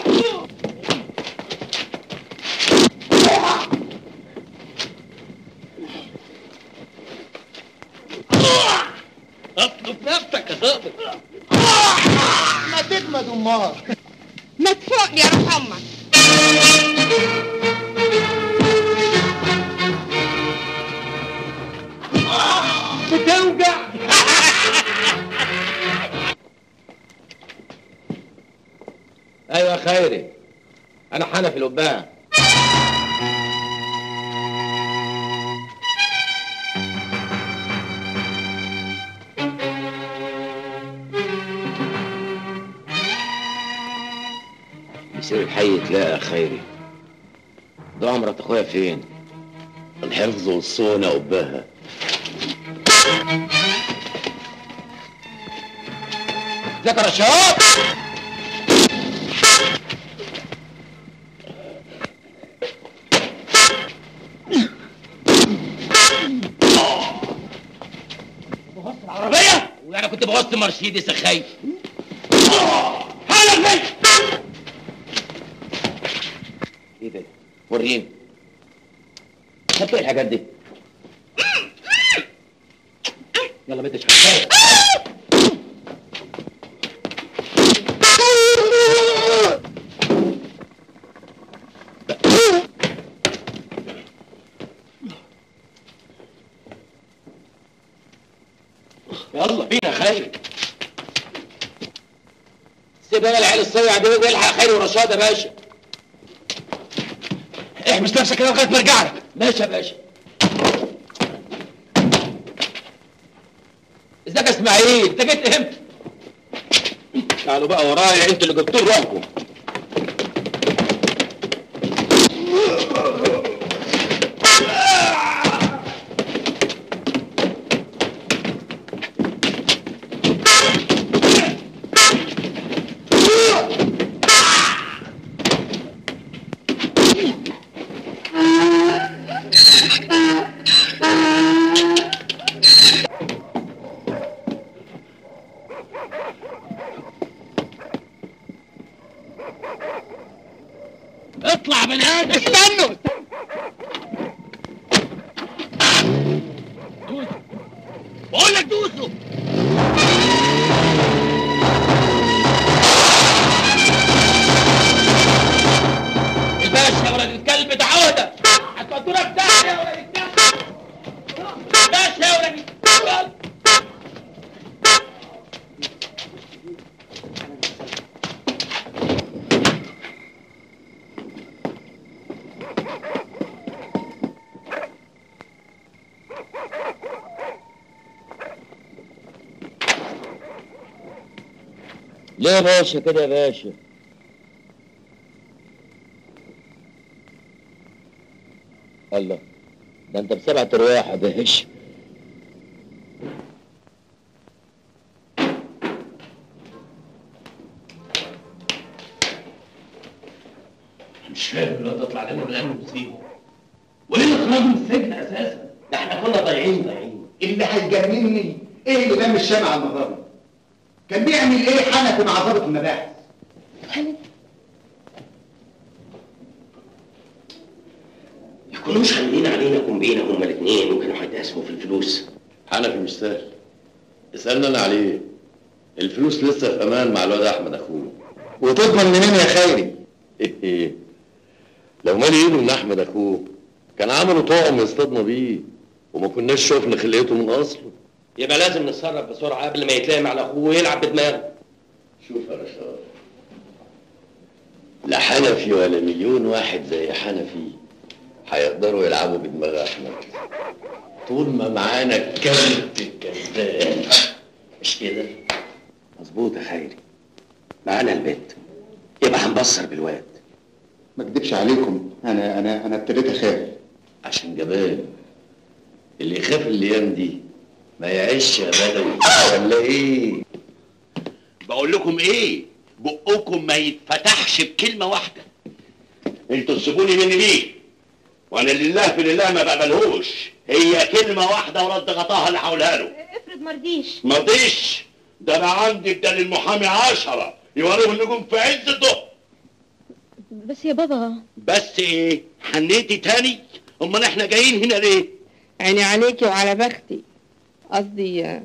اطلب نفسك يا صابر ما تجمد امال ما تموتني يا روح امك بتوجع ايوه يا خيري انا حنفي القبان يصير الحي تلاقى خيري ده عمرك اخويا فين الحفظ والصونة قباها ذكر يا شباب بغص العربية وانا كنت بغص مرسيدس الخايف حنفي ايه ده وريني خدت ايه الحاجات دي يلا بنت شغال يلا بينا خير سيب انا العيال الصيع دي ويلحق خير ورشاد يا باشا احبس نفسك كده لغايه ما ارجع لك ماشي يا باشا ازيك يا اسماعيل انت جيت امتى تعالوا بقى ورايا انتوا اللي جبتوا روحكم اطلع من هنا استنوا دوسوا بقول لك دوسوا الباشا يا ولد الكلب ده عهده هتودونا في داهيه يا ولد الكلب باشا يا ولد الكلب ليه يا باشا كده يا باشا الله ده انت بسبعة ارواح يا باشا مش فاهم الواد اطلع لنا من الامن وسيبه وايه اللي خرجه من السجن اساسا ده احنا كنا ضايعين ضايعين اللي هيجنني ايه اللي لم الشمع النهارده كان بيعمل ايه حنفي مع ضابط المباحث يكونوا مش عاملين علينا كومبينة هما الاثنين وكانوا هيتقاسموا في الفلوس حنفي مش سهل اسالنا انا عليه الفلوس لسه في امان مع الواد احمد اخوه وتضمن منين يا خيري ايه لو مالي ايده من احمد اخوه كان عملوا طعم يصطادنا بيه وما كناش شفنا خلقته من اصله يبقى لازم نتصرف بسرعة قبل ما يتلام على أخوه ويلعب بدماغه شوف يا رشاد لا حنفي ولا مليون واحد زي حنفي هيقدروا يلعبوا بدماغ احمد طول ما معانا الكلب الكذاب مش كده مظبوط يا خيري معانا البيت يبقى هنبصر بالواد ما اكدبش عليكم انا انا انا ابتديت اخاف عشان جبان اللي يخاف الايام دي ما يعيش يا بدوي ولا ايه بقول لكم ايه بقكم ما يتفتحش بكلمه واحده انتوا تسيبوني مني ليه وانا لله في لله ما بقبلهوش هي كلمه واحده ورد غطاها اللي هقولها له افرض مرضيش ما رضيش ده انا عندي بدل المحامي عشرة يوريه النجوم في عز الضوء بس يا بابا بس ايه حنيتي تاني امال احنا جايين هنا ليه عيني عليكي وعلى بختي قصدي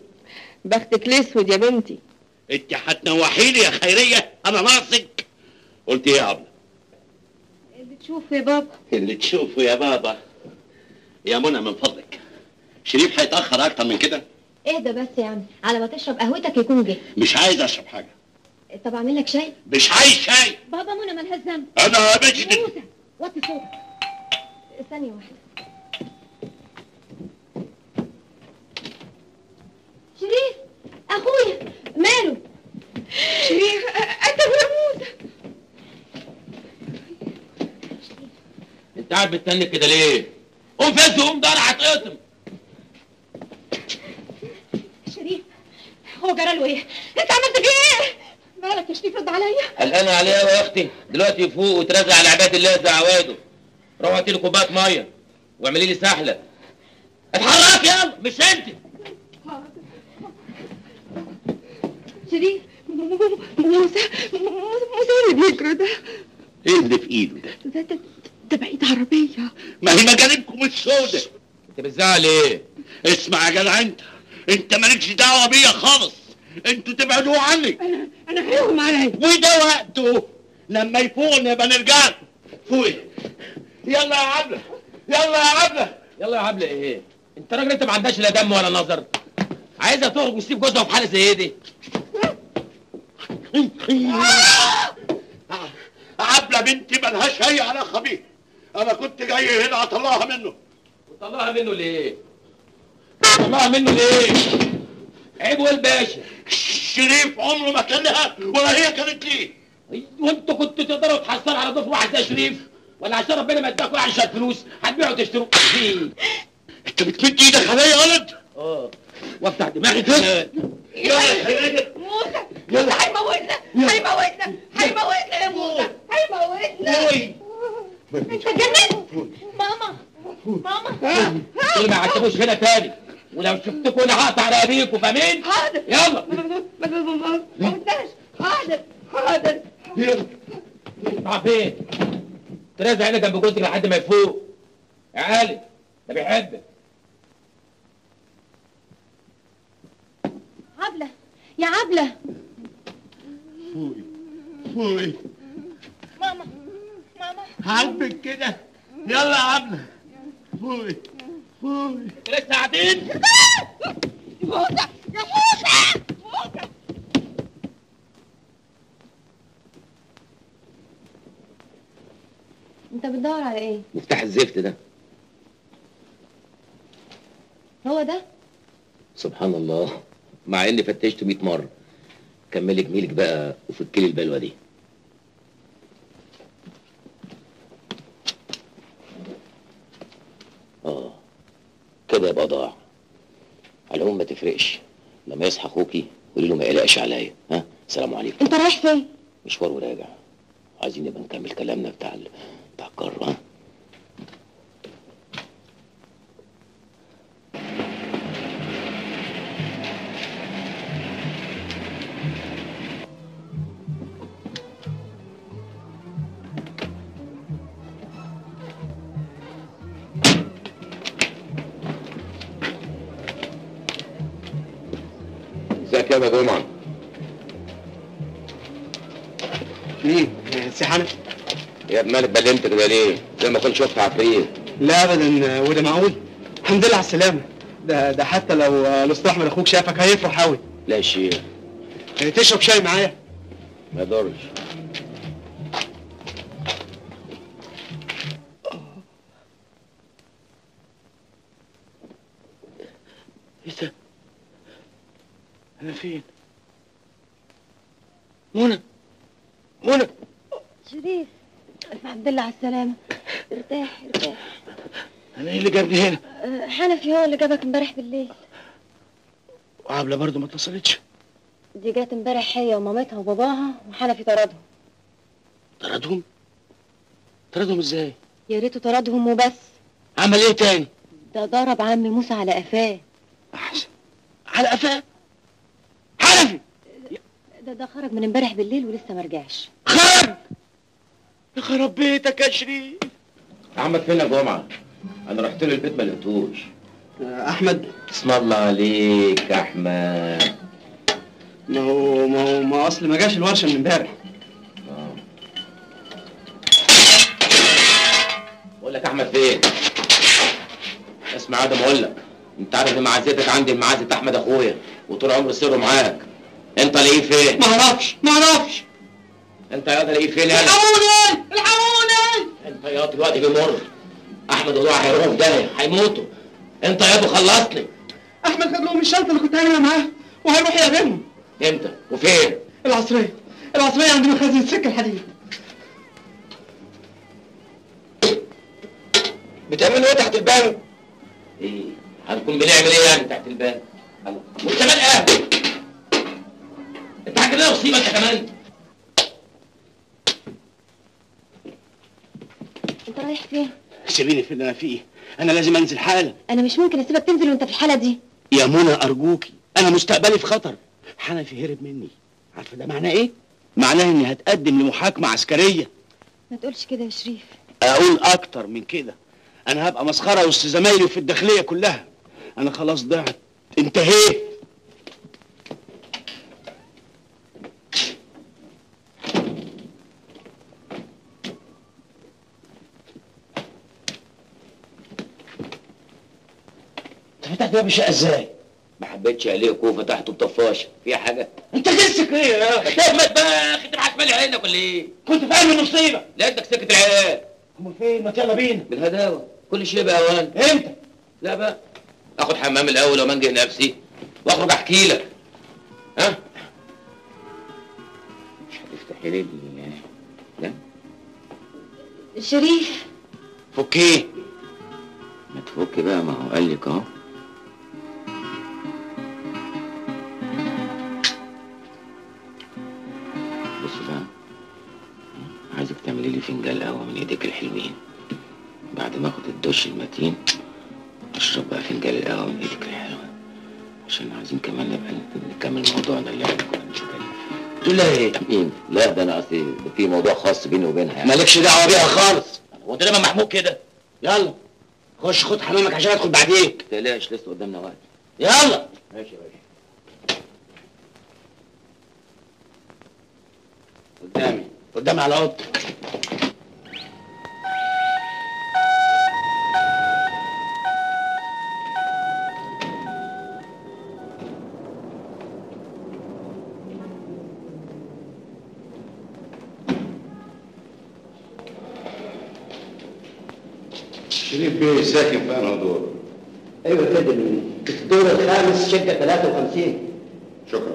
بختك الاسود يا بنتي انت هتنوحيلي يا خيريه انا ناقصك قلت ايه يا عبله اللي تشوفه يا بابا اللي تشوفه يا بابا يا منى من فضلك شريف هيتاخر اكتر من كده اهدى بس يا عم على ما تشرب قهوتك يكون جه مش عايز اشرب حاجه طب اعمل لك شاي مش عايز شاي بابا منى مالهاش ذنب انا بجد موسى وطي صوتك ثانية واحدة شريف اخويا ماله شريف انت يا موسى انت قاعد بتتنك كده ليه؟ قوم فز قوم دار هتقطم شريف هو جرى له ايه انت عملت فيه ايه مالك يا شريف رد عليا قلقانة عليه قوي يا اختي دلوقتي يفوق وترزع على عباد الله زي عواده روح هاتي لي كوبايه ميه واعملي لي سحله اتحرك يلا مش انت شريف موسى موسى اللي بيجري ده ايه اللي في ايده ده ده ده, ده بعيد عربية ما هي مجانبكم السودة انت بتزعل ايه اسمع يا جدع انت انت مالكش دعوه بيا خالص انتوا تبعدوا عني انا انا هيغم عليا وده وقته لما يفوق نبقى نرجع له. فوقي يلا يا عبله يلا يا عبله يلا يا عبله ايه انت راجل انت ما عندكش لا دم ولا نظر عايزها تخرج وتسيب جوزها في حاله زي دي عبله بنتي ملهاش اي علاقه بيه انا كنت جاي هنا اطلعها منه وطلعها منه ليه طلعها منه ليه عيب والباشا شريف عمره ما كان لها ولا هي كانت ليه وانتوا كنتوا تقدروا تحصلوا على ضيف واحد زي شريف ولا عشان ربنا ما اداكوا عشان فلوس هتبيعوا وتشتروا انت بتمد ايدك عليا يا ولد اه وافتح دماغي كمان يلا موسى موسى هيموتنا هيموتنا هيموتنا يا موسى هيموتنا انت اتجننت ماما ماما دول ما يعتبوش هنا تاني ولو شفتكوا انا هقطع رقابيكوا فاهمين؟ حاضر يلا ما قلتهاش حاضر حاضر راح فين؟ ترازع هنا جنب جوزك لحد ما يفوق يا علي ده بيحبك عبلة يا عبلة فوقي فوقي ماما ماما عاجبك كده يلا يا عبله فوقي فوقي لسه قاعدين موسى يا موسى موسى انت بتدور على ايه؟ مفتاح الزفت ده هو ده؟ سبحان الله مع اني فتشته 100 مره كملي جميلك بقى وفكلي البلوه دي اه كده يبقى ضاع على العموم ما تفرقش لما يصحى اخوكي قولي له ما يقلقش عليا ها سلام عليكم انت رايح فين؟ مشوار وراجع عايزين نبقى نكمل كلامنا بتاع ال... بتاع القاره ها ازيك يا ابو جمعه مين؟ سي حنفي يا ابن مالك بلمت كده ليه؟ زي ما كنت شفت عفريت لا ابدا وده معقول الحمد لله على السلامه ده ده حتى لو الاستاذ احمد اخوك شافك هيفرح قوي لا يا شيخ تشرب شاي معايا ما يضرش ايه ده انا فين منى منى شريف الف عبد الله على السلامة ارتاح ارتاح انا ايه اللي جابني هنا أه، حنفي هو اللي جابك امبارح بالليل وعبله برضه ما اتصلتش دي جات امبارح هي ومامتها وباباها وحنفي طردهم طردهم طردهم ازاي يا ريته طردهم وبس عمل ايه تاني ده ضرب عم موسى على قفاه احسن على قفاه حنفي ده ده خرج من امبارح بالليل ولسه ما رجعش خرج يا خرب بيتك يا شريف احمد فين يا جمعه؟ انا رحت له البيت ما لقيتوش احمد اسم الله عليك يا احمد ما هو ما هو ما اصل ما جاش الورشه من امبارح احمد فين اسمع ادم اقول لك انت عارف ان معزتك عندي معزه احمد اخويا وطول عمري سره معاك انت لاقيه فين ما اعرفش ما اعرفش انت يا لاقيه فين يلا الحقوني الحقوني انت يا دلوقتي بيمر احمد وضوع هيروحوا في داهيه هيموتوا انت يا ابو خلصني احمد خد لهم الشنطه اللي كنت عاملها معاه وهيروح يقابلهم امتى وفين العصريه العصريه عند مخازن السكه الحديد بتعملوا ايه تحت الباب ايه هنكون بنعمل ايه يعني تحت الباب الله. وانت كمان قاعد انت عاجب لنا مصيبه انت كمان انت رايح فين سيبيني في اللي انا فيه انا لازم انزل حالا انا مش ممكن اسيبك تنزل وانت في الحاله دي يا منى ارجوكي انا مستقبلي في خطر حنفي هرب مني عارفه ده معناه ايه معناه اني هتقدم لمحاكمه عسكريه ما تقولش كده يا شريف اقول اكتر من كده انا هبقى مسخره وسط زمايلي وفي الداخليه كلها انا خلاص ضعت انتهيت انت فتحت باب الشقه ازاي ما حبيتش عليك وفتحته بطفاشه فيها حاجه انت جنسك ايه يا اخي تهمت بقى انت معاك مالي عينك ولا ايه كنت في قلب المصيبه لقيتك سكت العيال امال فين ما يلا بينا بالهداوه كل شيء باوان امتى لا بقى اخد حمام الاول ومنجه نفسي واخرج احكي لك ها مش هتفتحي لي ال- لا شريف فكيه ما تفك بقى ما هو قال لك اهو بص بقى عايزك تعملي لي فنجان قهوه من ايديك الحلوين بعد ما اخد الدش المتين اشرب بقى فنجان القهوه من ايدك الحلوه عشان عايزين كمان نبقى نكمل موضوعنا اللي احنا كنا بنتكلم تقول لها ايه مين؟ لا ده انا قصدي ده في موضوع خاص بيني وبينها يعني مالكش دعوه بيها خالص هو انت دايما محمود كده يلا خش خد حمامك عشان ادخل بعديك ما تقلقش لسه قدامنا وقت يلا ماشي يا باشا قدامي قدامي على اوضتك شريف بيه ساكن في انهي دور ايوه كده في الدور الخامس شقه 53 شكرا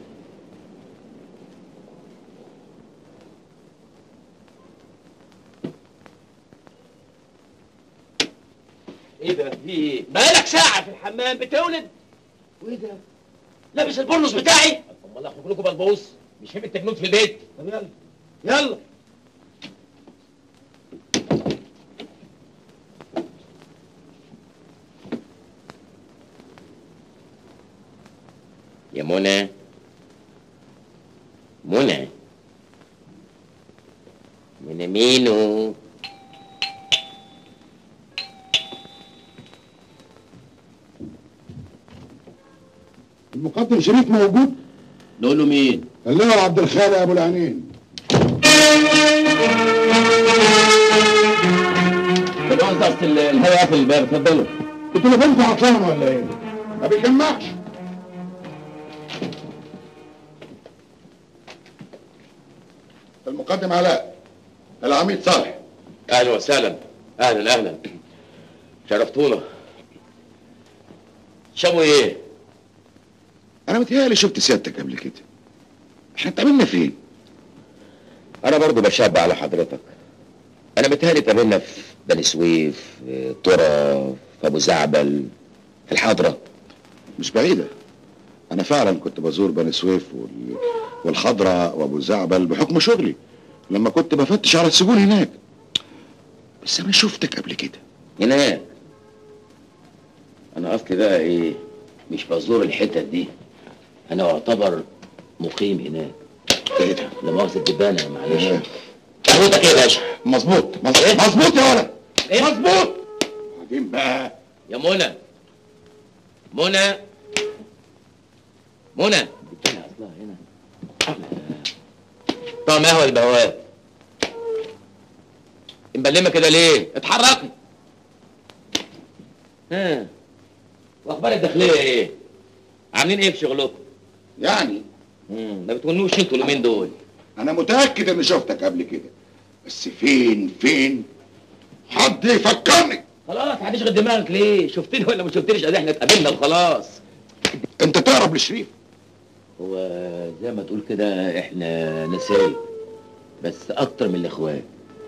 ايه ده في ايه بقالك ساعه في الحمام بتولد وايه ده لابس البرنس بتاعي امال اخرج لكم بلبوس مش هم التجنود في البيت طب يلا يلا يا منى منى منى مينو المقدم شريف موجود نقول له مين اللواء عبد الخالق ابو العنين بالوقت اصل الهواء في الباب اتفضلوا التليفون عطلان ولا ايه؟ ما بيجمعش المقدم علاء العميد صالح اهلا وسهلا اهلا اهلا شرفتونا شابوا ايه انا متهيألي شفت سيادتك قبل كده احنا اتقابلنا فين؟ انا برضو بشاب على حضرتك انا متهيألي اتقابلنا في بني سويف في طرة في ابو زعبل في الحضرة مش بعيدة أنا فعلا كنت بزور بني سويف وال... والحضرة وأبو زعبل بحكم شغلي لما كنت بفتش على السجون هناك بس أنا شفتك قبل كده هناك انا اصلي بقى ايه مش بزور الحتت دي انا اعتبر مقيم هناك إيه ده؟ لا مؤاخذة الدبانة معلش حضرتك يا باشا مظبوط مظبوط مظبوط يا ولد مظبوط بعدين بقى يا منى منى منى الدبانة اصلها هنا طعم قهوة البواب مبلمة كده ليه؟ اتحركي ها واخبار الداخليه ايه عاملين ايه في شغلكم يعني امم ما بتونوش انتوا اليومين دول انا متاكد اني شفتك قبل كده بس فين فين حد يفكرني خلاص هتشغل دماغك ليه شفتني ولا ما شفتنيش ادي احنا اتقابلنا وخلاص انت تقرب لشريف هو زي ما تقول كده احنا نسايب بس اكتر من الاخوات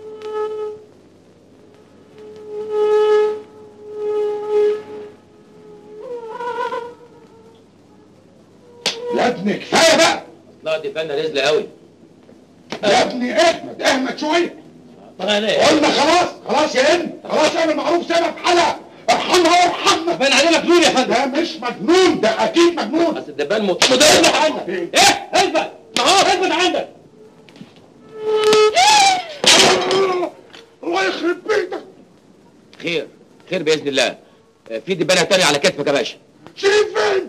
يا ابني كفايه بقى لا دي فنه نزله قوي يا ابني احمد احمد شويه طب انا ايه قلنا خلاص خلاص يا ابني خلاص اعمل معروف سيبها في حالها ارحمها وارحمنا باين عليه مجنون يا فندم ده مش مجنون ده اكيد مجنون بس الدبان م- مدرب عندك ايه اثبت ما هو اثبت عندك الله يخرب بيتك خير خير باذن الله آه، في دبانه تانية على كتفك يا باشا شريف فين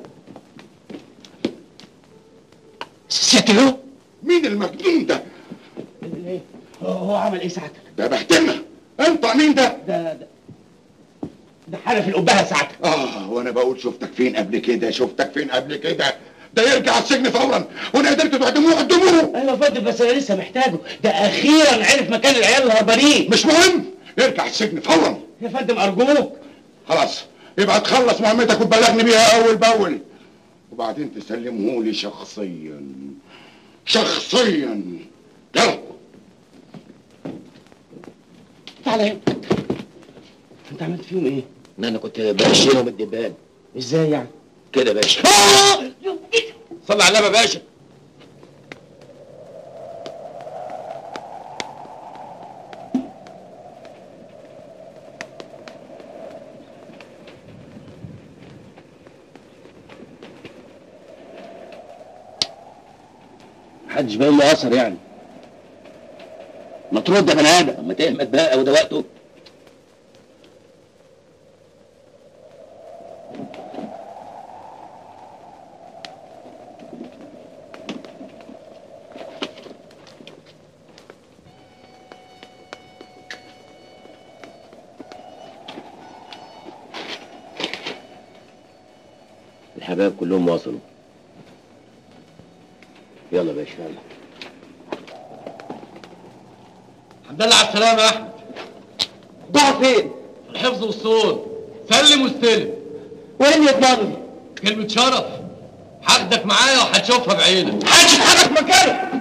ستلو مين المجنون ده هو عمل ايه ساعتك ده بهدلنا انت مين ده ده ده ده حلف القبهه ساعتك اه وانا بقول شفتك فين قبل كده شفتك فين قبل كده ده يرجع السجن فورا وانا قدرت تعدموه قدموه ايوه يا فندم بس انا لسه محتاجه ده اخيرا عرف مكان العيال الهربانين مش مهم يرجع السجن فورا يا فندم ارجوك خلاص يبقى تخلص مهمتك وتبلغني بيها اول باول وبعدين تسلمه لي شخصيا شخصيا يلا تعالى هنا انت عملت فيهم ايه؟ ان انا كنت بمشيهم الدبان ازاي يعني؟ كده يا باشا صلي على النبي يا باشا محدش باين له اثر يعني ما ترد يا بني ادم اما تهمت بقى وده وقته الحبايب كلهم وصلوا يلا يا باشا يلا الحمد لله على السلامة يا أحمد ضاع فين؟ الحفظ والصون سلم واستلم وين يضمن كلمة شرف هاخدك معايا وهتشوفها بعينك محدش يتحرك مكانه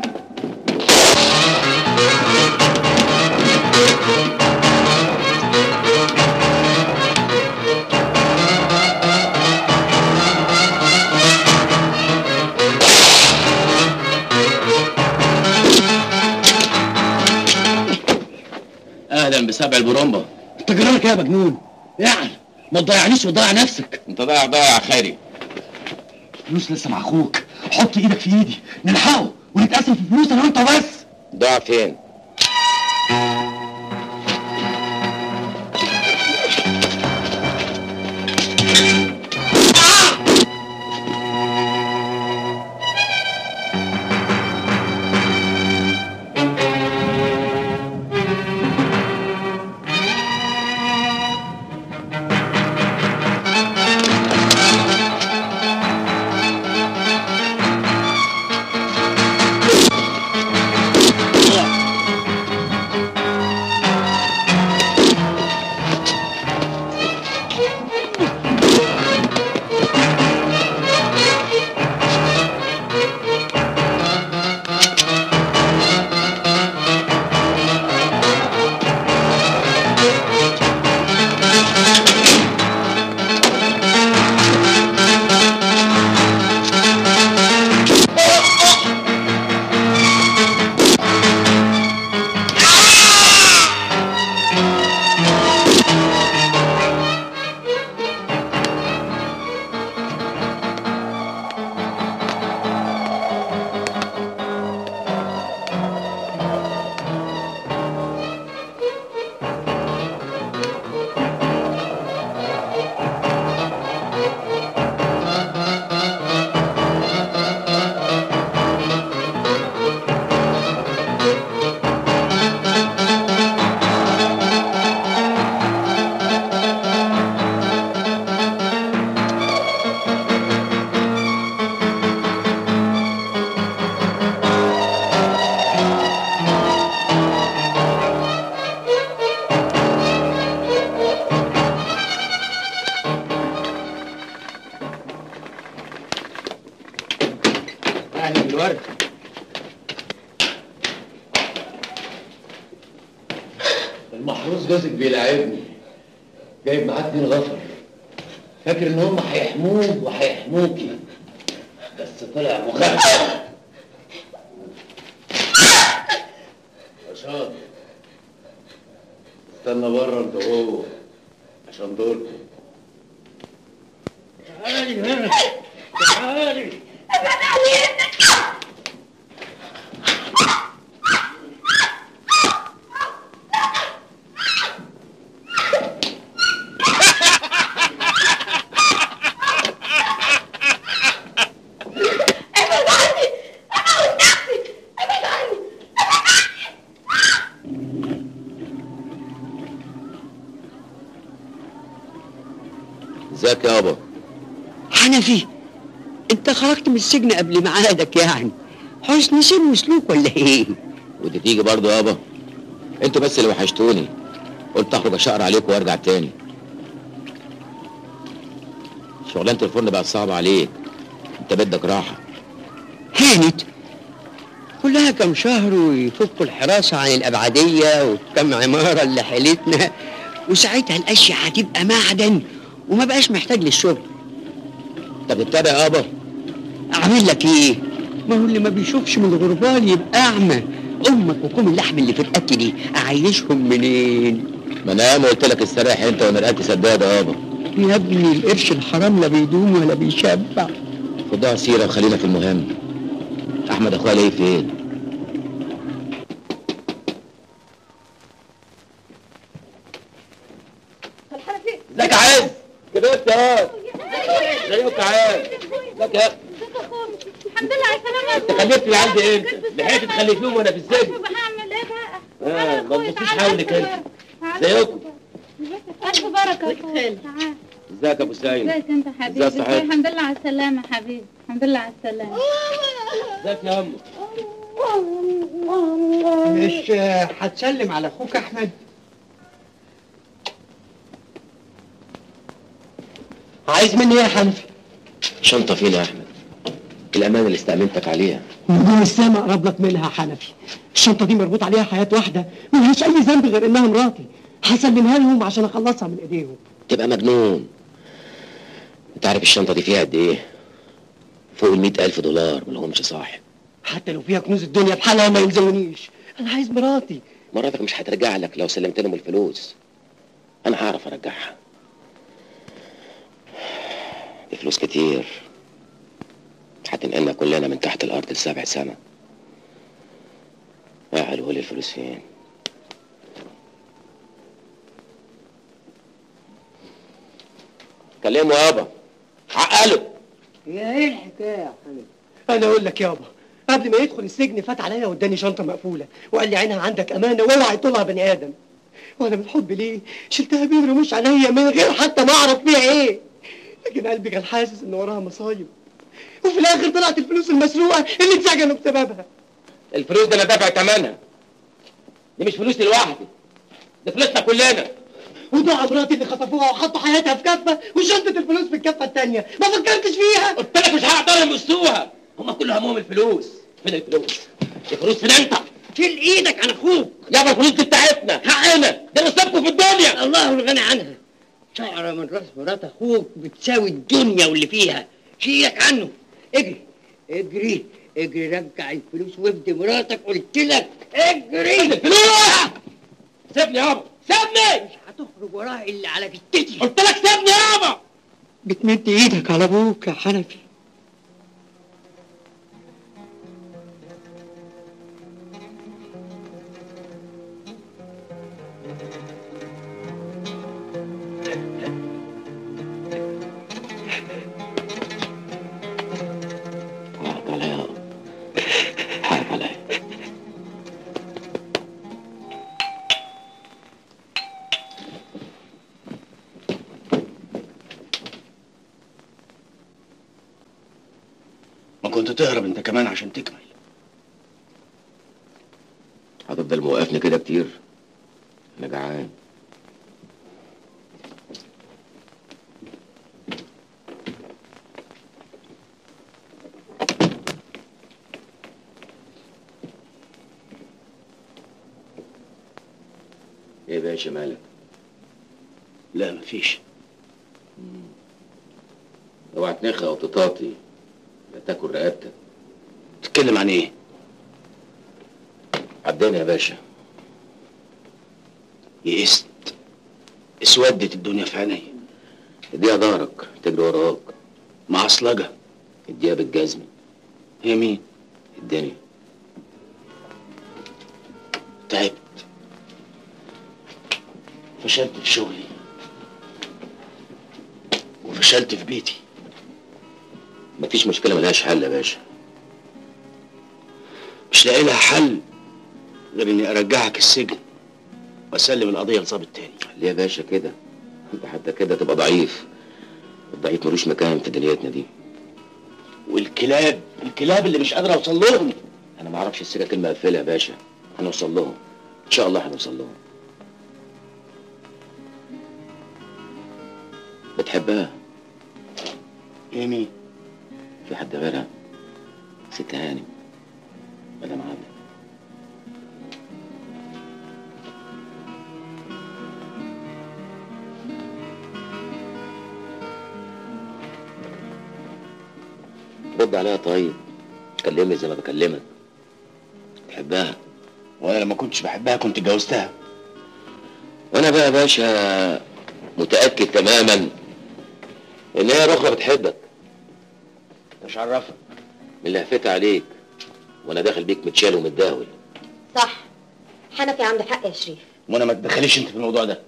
اهلا بسبع البرومبا انت جرالك ايه يا مجنون؟ يعني ما تضيعنيش وتضيع نفسك انت ضايع ضايع خيري فلوس لسه مع اخوك حط ايدك في ايدي نلحقه ونتقاسم في فلوس انا وانت بس ضاع فين المحروس جوزك بيلعبني جايب معاه اتنين غفر فاكر ان هم هيحموه وهيحموكي بس طلع مخدر يا شاطر استنى بره انت وهو عشان دوركم تعالي هنا تعالي ابعد عني اموت نفسي ابعد عني ازيك يابا حنفي انت خرجت من السجن قبل ميعادك يعني حسن سن وسلوك ولا ايه ودي تيجي برضه يابا انتوا بس اللي وحشتوني قلت اخرج اشقر عليكم وارجع تاني شغلانه الفرن بقت صعبه عليك انت بدك راحه هانت كلها كم شهر ويفكوا الحراسة عن الأبعدية والكم عمارة اللي حيلتنا وساعتها الأشياء هتبقى معدن وما بقاش محتاج للشغل طب بتتابع يابا أعمل لك إيه؟ ما هو اللي ما بيشوفش من الغربال يبقى أعمى أمك وكم اللحم اللي في الأكل دي أعيشهم منين؟ ما انا ياما قلت لك استريح انت وانا رقبتي سداده يابا يا ابني القرش الحرام لا بيدوم ولا بيشبع خدها سيره وخلينا في المهم احمد اخويا ليه فين لك عز كبرت يا واد زيك عز لك يا الحمد لله على السلامة انت خلفتي اللي عندي امتى؟ لحقت تخلفيهم وانا في السجن هعمل ايه بقى؟ اه ما تبصيش حولك انت زيكم ألف بركة يا أخويا تعال ازيك يا ابو سعيد ازيك أنت حبيبي ازيك صحيح؟ الحمد لله على السلامة حبيبي الحمد لله على السلامة ازيك يا امه مش آه، هتسلم على أخوك أحمد؟ عايز مني إيه يا حنفي؟ شنطه فين يا احمد الامانه اللي استأمنتك عليها نجوم السما قرب لك منها حنفي الشنطة دي مربوط عليها حياة واحدة ملهاش أي ذنب غير إنها مراتي هسلمها لهم عشان أخلصها من إيديهم تبقى مجنون انت عارف الشنطه دي فيها قد ايه فوق ال ألف دولار ملهمش صاحب حتى لو فيها كنوز الدنيا بحالها ما يلزمونيش أنا عايز مراتي مراتك مش هترجع لك لو سلمت لهم الفلوس انا هعرف ارجعها دي فلوس كتير هتنقلنا كلنا من تحت الارض لسبع سنة يا حلو لي الفلوس فين كلمه يابا عقله يا ايه الحكايه يا حنفي انا اقول لك يابا قبل ما يدخل السجن فات عليا واداني شنطه مقفوله وقال لي عينها عندك امانه واوعى يطولها بني ادم وانا من حب ليه شلتها بيه رموش عليا من غير حتى ما اعرف فيها ايه لكن قلبي كان حاسس ان وراها مصايب وفي الاخر طلعت الفلوس المسروقه اللي اتسجنوا بسببها الفلوس دي انا دافع ثمنها دي مش فلوسي لوحدي دي فلوسنا كلنا ودعا مراتي اللي خطفوها وحطوا حياتها في كفه وشنطه الفلوس في الكفه الثانيه ما فكرتش فيها قلت لك مش هعطلهم يبصوها هم كل همهم الفلوس فين الفلوس الفلوس فين انت شيل ايدك عن اخوك يابا الفلوس دي بتاعتنا حقنا ده نصيبكم في الدنيا الله الغني عنها شعره من راس مرات اخوك بتساوي الدنيا واللي فيها شيلك عنه اجري اجري اجري رجع الفلوس وافدي مراتك قلت لك اجري الفلوس سيبني يابا سيبني مش هتخرج وراها الا على جتتي قلت لك سيبني يابا بتمد ايدك على ابوك يا حنفي حقك عليا يابا حقك عليا ما كنت تهرب انت كمان عشان تكمل هتفضل موقفني كده كتير انا جعان ايه يا باشا مالك لا مفيش اوعى تنخى او تطاطي لا تاكل رقبتك تتكلم عن ايه عداني يا باشا يئست اسودت الدنيا في عيني اديها ظهرك تجري وراك معصلجة اديها بالجزم هي مين الدنيا تعبت فشلت في شغلي وفشلت في بيتي مفيش مشكله ملهاش حل يا باشا مش لاقي لها حل غير اني ارجعك السجن واسلم القضيه لظابط تاني ليه يا باشا كده انت حتى كده تبقى ضعيف الضعيف ملوش مكان في دنيتنا دي والكلاب الكلاب اللي مش قادر اوصل لهم انا ما اعرفش السكه كلمه قافله يا باشا هنوصل لهم ان شاء الله هنوصل لهم بتحبها ايه مين في حد غيرها ست هانم مدام عبد رد عليها طيب كلمني زي ما بكلمك تحبها وانا لما كنتش بحبها كنت اتجوزتها وانا بقى يا باشا متاكد تماما ان هي رخرة بتحبك مش عرفك من لهفتها عليك وانا داخل بيك متشال ومتداول صح حنفي عنده حق يا شريف وانا ما تدخليش انت في الموضوع ده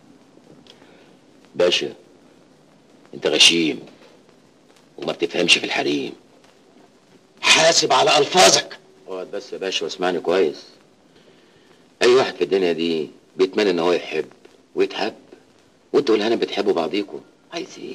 باشا انت غشيم وما بتفهمش في الحريم حاسب على الفاظك اقعد بس يا باشا واسمعني كويس اي واحد في الدنيا دي بيتمنى ان هو يحب ويتحب وانتوا والهنا بتحبوا بعضيكوا عايز ايه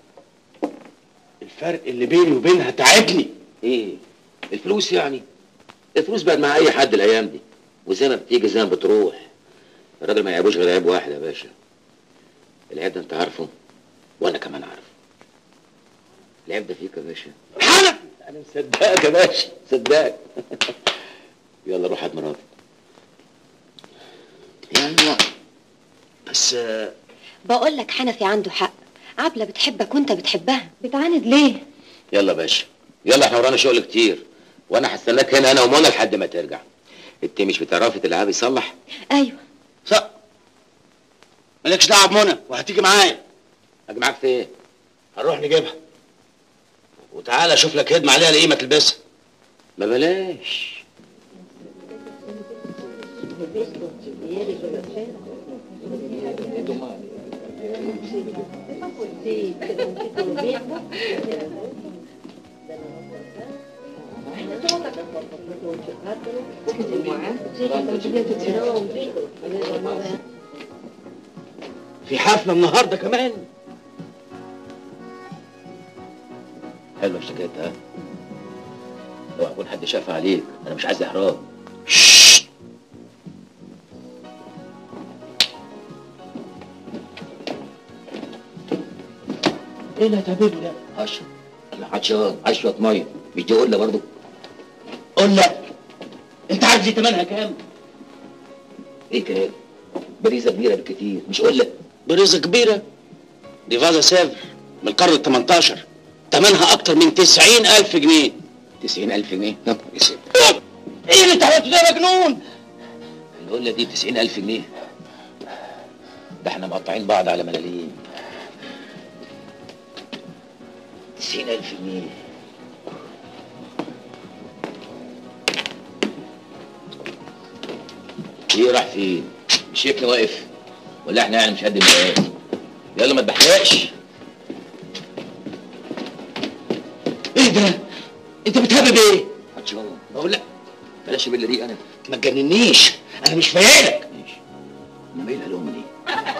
الفرق اللي بيني وبينها تعبني ايه الفلوس يعني الفلوس بقت مع اي حد الايام دي وزي ما بتيجي زي ما بتروح الراجل ما يعيبوش غير عيب واحد يا باشا العيب ده انت عارفه وانا كمان عارفه العيب ده فيك يا باشا حنفي انا مصدقك يا باشا صدقك يلا روح هات مراتك يلا بس آه، بقول لك حنفي عنده حق عبلة بتحبك وانت بتحبها بتعاند ليه يلا يا باشا يلا احنا ورانا شغل كتير وانا هستناك هنا انا ومنى لحد ما ترجع انت مش بتعرفي تلعبي صلح ايوه صح مالكش دعوه بمنى وهتيجي معايا اجي معاك فين هنروح نجيبها وتعالى اشوف لك هدمه عليها لايه ما تلبسها ما بلاش في حفله النهارده كمان حلوه الشكاية ها اوعى يكون حد شاف عليك انا مش عايز احراج ايه اللي هتعمله ده اشرب انا عطشان عايز شويه ميه مش دي قله برضه قول لك انت عارف دي تمنها كام ايه كده بريزه كبيره بالكتير مش قله بريزه كبيره دي فازا سافر من القرن ال 18 تمنها اكتر من 90000 جنيه 90000 جنيه يا نهار اسود ايه اللي انت عملته ده يا مجنون القله دي ب 90000 جنيه ده احنا مقطعين بعض على ملاليم 90000 جنيه ايه راح فين؟ مش شايفني واقف؟ ولا احنا يعني مش قد المقاس؟ يلا ما تبحرقش ايه ده انت بتهبب ايه عطشان بقول لك بلاش بالله دي انا ما تجننيش انا مش فايقلك ماشي انا مايل عليهم ليه؟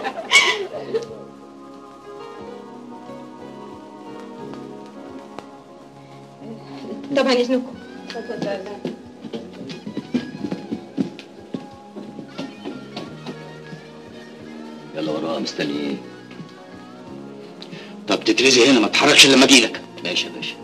طبعا اذنكم يلا وراها مستني ايه؟ طب تترزي هنا ما تتحركش الا لما اجيلك ماشي يا باشا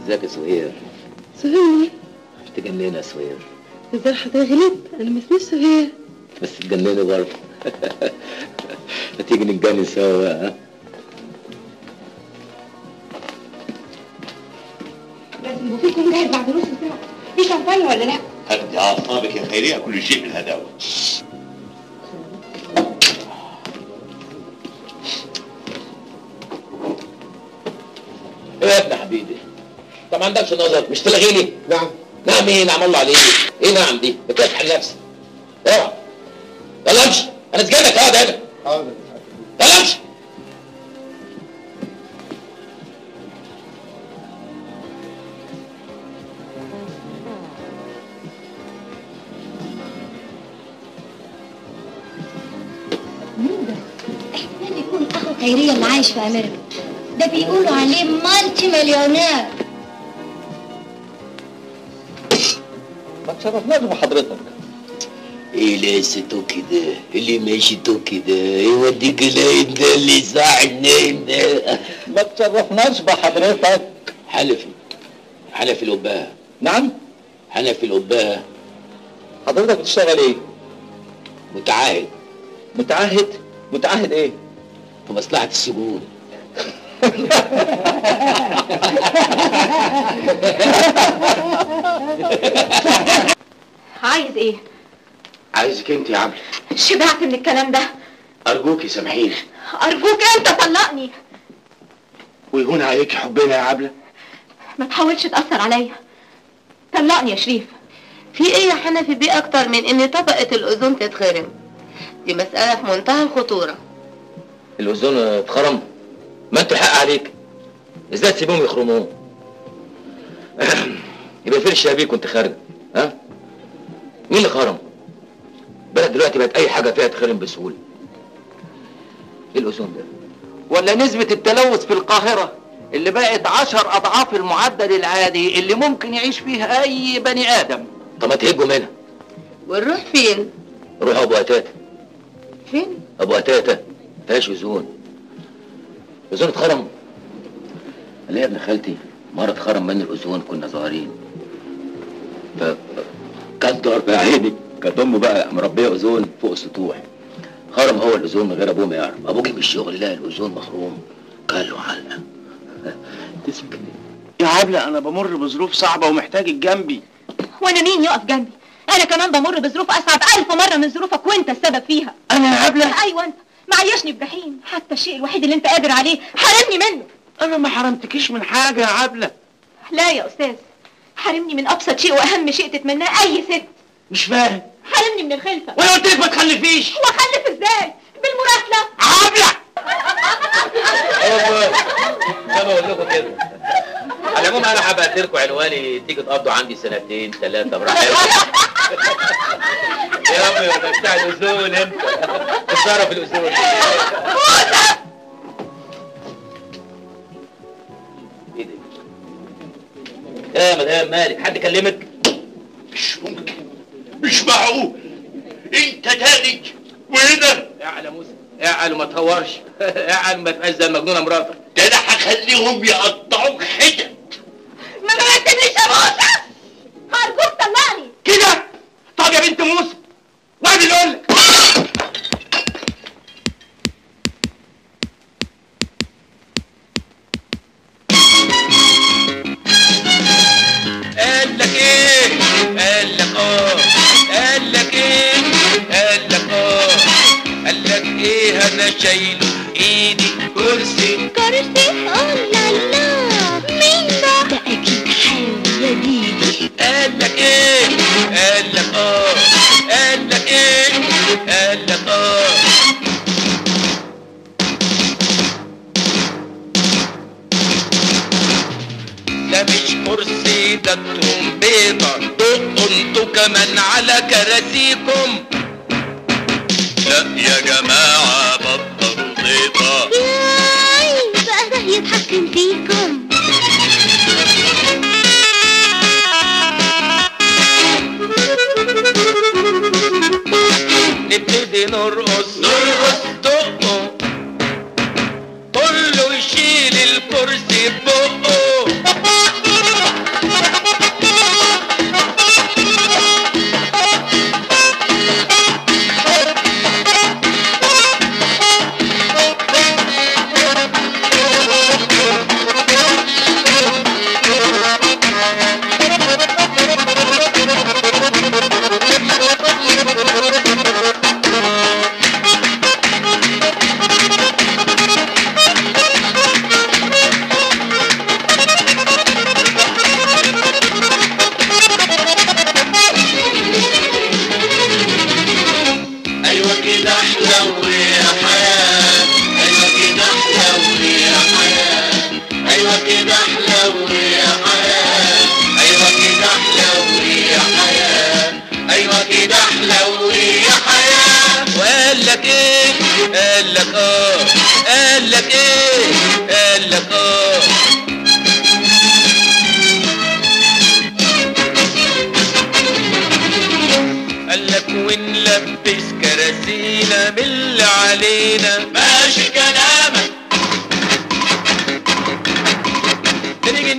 ازيك يا سهير سهير تجننا يا سهير ازاي حضرتك غلط انا ما اسميش سهير بس تجنني برضه ما تيجي نتجنن سوا بقى ها لازم البوفيه يكون جاهز بعد نص ساعة في شمبانيا ولا لا؟ هدي اعصابك يا خيريه كل شيء بالهداوه ايه يا ابن حبيبي انت ما عندكش نظر مش تلغيني نعم نعم ايه نعم الله عليك ايه نعم دي بتضحك على نفسك اوعى يلا امشي انا سجنك اقعد هنا حاضر يلا امشي احتمال يكون اخو خيرية اللي عايش في امريكا ده بيقولوا عليه مالتي مليونير ما تشرفناش بحضرتك ايه لسته كده اللي ماشيته كده يوديك العين ده اللي صاع النايم ده ما تشرفناش بحضرتك حنفي حنفي القباء نعم حنفي القباء حضرتك بتشتغل ايه متعاهد متعهد متعهد ايه في مصلحة السجون عايز ايه؟ عايزك انت يا عبلة شبعت من الكلام ده ارجوكي سامحيني ارجوك انت طلقني ويهون عليك حبنا يا عبلة ما تحاولش تأثر عليا طلقني يا شريف في ايه يا حنفي بيه اكتر من ان طبقة الاوزون تتخرم دي مسألة في منتهى الخطورة الاوزون اتخرم ما انتوا حق عليك ازاي تسيبهم يخرموه يبقى فين الشبابيك وانت خارج ها مين اللي خرم بلد دلوقتي بقت اي حاجه فيها تخرم بسهوله ايه الاوزون ده ولا نسبة التلوث في القاهرة اللي بقت عشر أضعاف المعدل العادي اللي ممكن يعيش فيه أي بني آدم طب ما تهجوا منها ونروح فين روحوا ابو اتاتا فين ابو اتاتا فيهاش اوزون اوزون اتخرم قال يا ابن خالتي مره اتخرم من الاوزون كنا صغيرين ف كان دار يا عيني كانت امه بقى مربيه اوزون فوق السطوح خرم هو الاوزون من غير ابوه ما يعرف ابوه جه من الشغل لقى الاوزون مخروم قال له علقه تسكت يا عبلة انا بمر بظروف صعبة ومحتاجك جنبي وانا مين يقف جنبي انا كمان بمر بظروف اصعب الف مرة من ظروفك وانت السبب فيها انا يا عبلة ايوه انت معيشني بجحيم حتى الشيء الوحيد اللي انت قادر عليه حرمني منه انا ما حرمتكيش من حاجة يا عبلة لا يا استاذ حرمني من ابسط شيء واهم شيء تتمناه اي ست مش فاهم حرمني من الخلفة وانا قلت لك ما تخلفيش واخلف ازاي بالمراسلة عبلة زي ما بقول لكم كده على العموم انا هبعت لكم عنواني تيجي تقضوا عندي سنتين ثلاثه براحتكم يا عم ده بتاع الاذون انت اتصرف الاذون ايه ده؟ ايه يا مدام مالك حد كلمك؟ مش ممكن مش معقول انت تاني وهنا اعلى موسى اعلى وما تهورش اعلى ما تبقاش زي المجنونه مراتك ده انا هخليهم يقطعوك حتت ما مرتبنيش يا موسى هرجوك طلقني كده طب يا بنت موسى واحد يقول لك قال لك ايه قال لك اه قال لك ايه قال لك اه قال لك ايه انا شايله ايدي كرسي كرسي اه لا لا مين ده؟ ده اكيد حاوي يا ديدي قال لك ايه قال لك اه قال لك ايه قال لك اه ده مش كرسي ده ترومبيطة دقوا انتوا كمان على كراسيكم لا يا جماعة بطلوا زيطة ياي بقى ده يتحكم فيكم نبتدي نرقص نرقص دقه كله يشيل الكرسي ببقه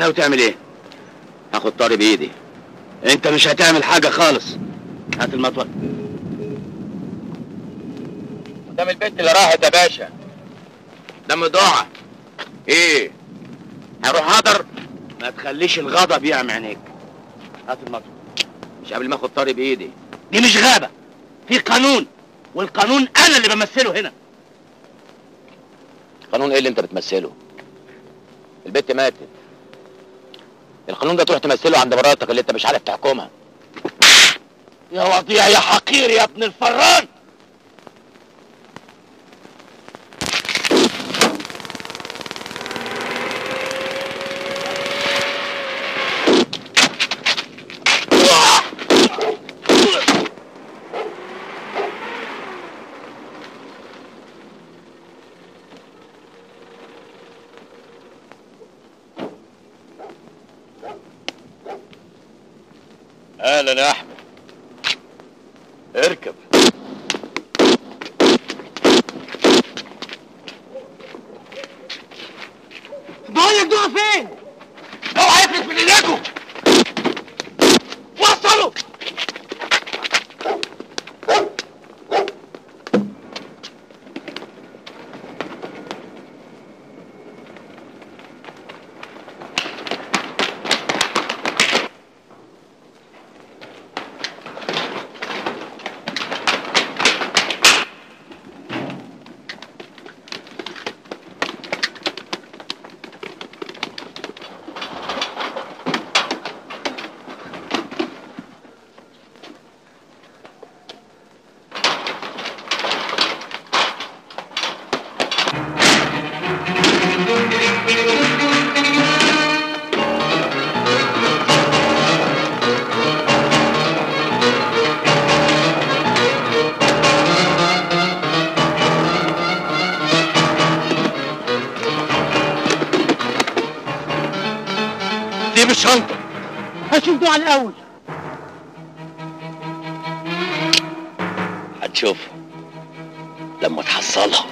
ناوي تعمل ايه هاخد طاري بايدي انت مش هتعمل حاجه خالص هات المطوه قدام البيت اللي راحت يا باشا قدام ضاعة ايه هروح هدر ما تخليش الغضب يعمي عينيك هات المطوه مش قبل ما اخد طاري بايدي دي مش غابه في قانون والقانون انا اللي بمثله هنا قانون ايه اللي انت بتمثله البت ماتت القانون ده تروح تمثله عند مراتك اللي انت مش عارف تحكمها يا وضيع يا حقير يا ابن الفران اهلا يا احمد اركب بقول لك دول فين؟ اوعى يفلت من ايديكم وصلوا سيب الشنطه هشوف دول على الاول هتشوفها لما تحصلها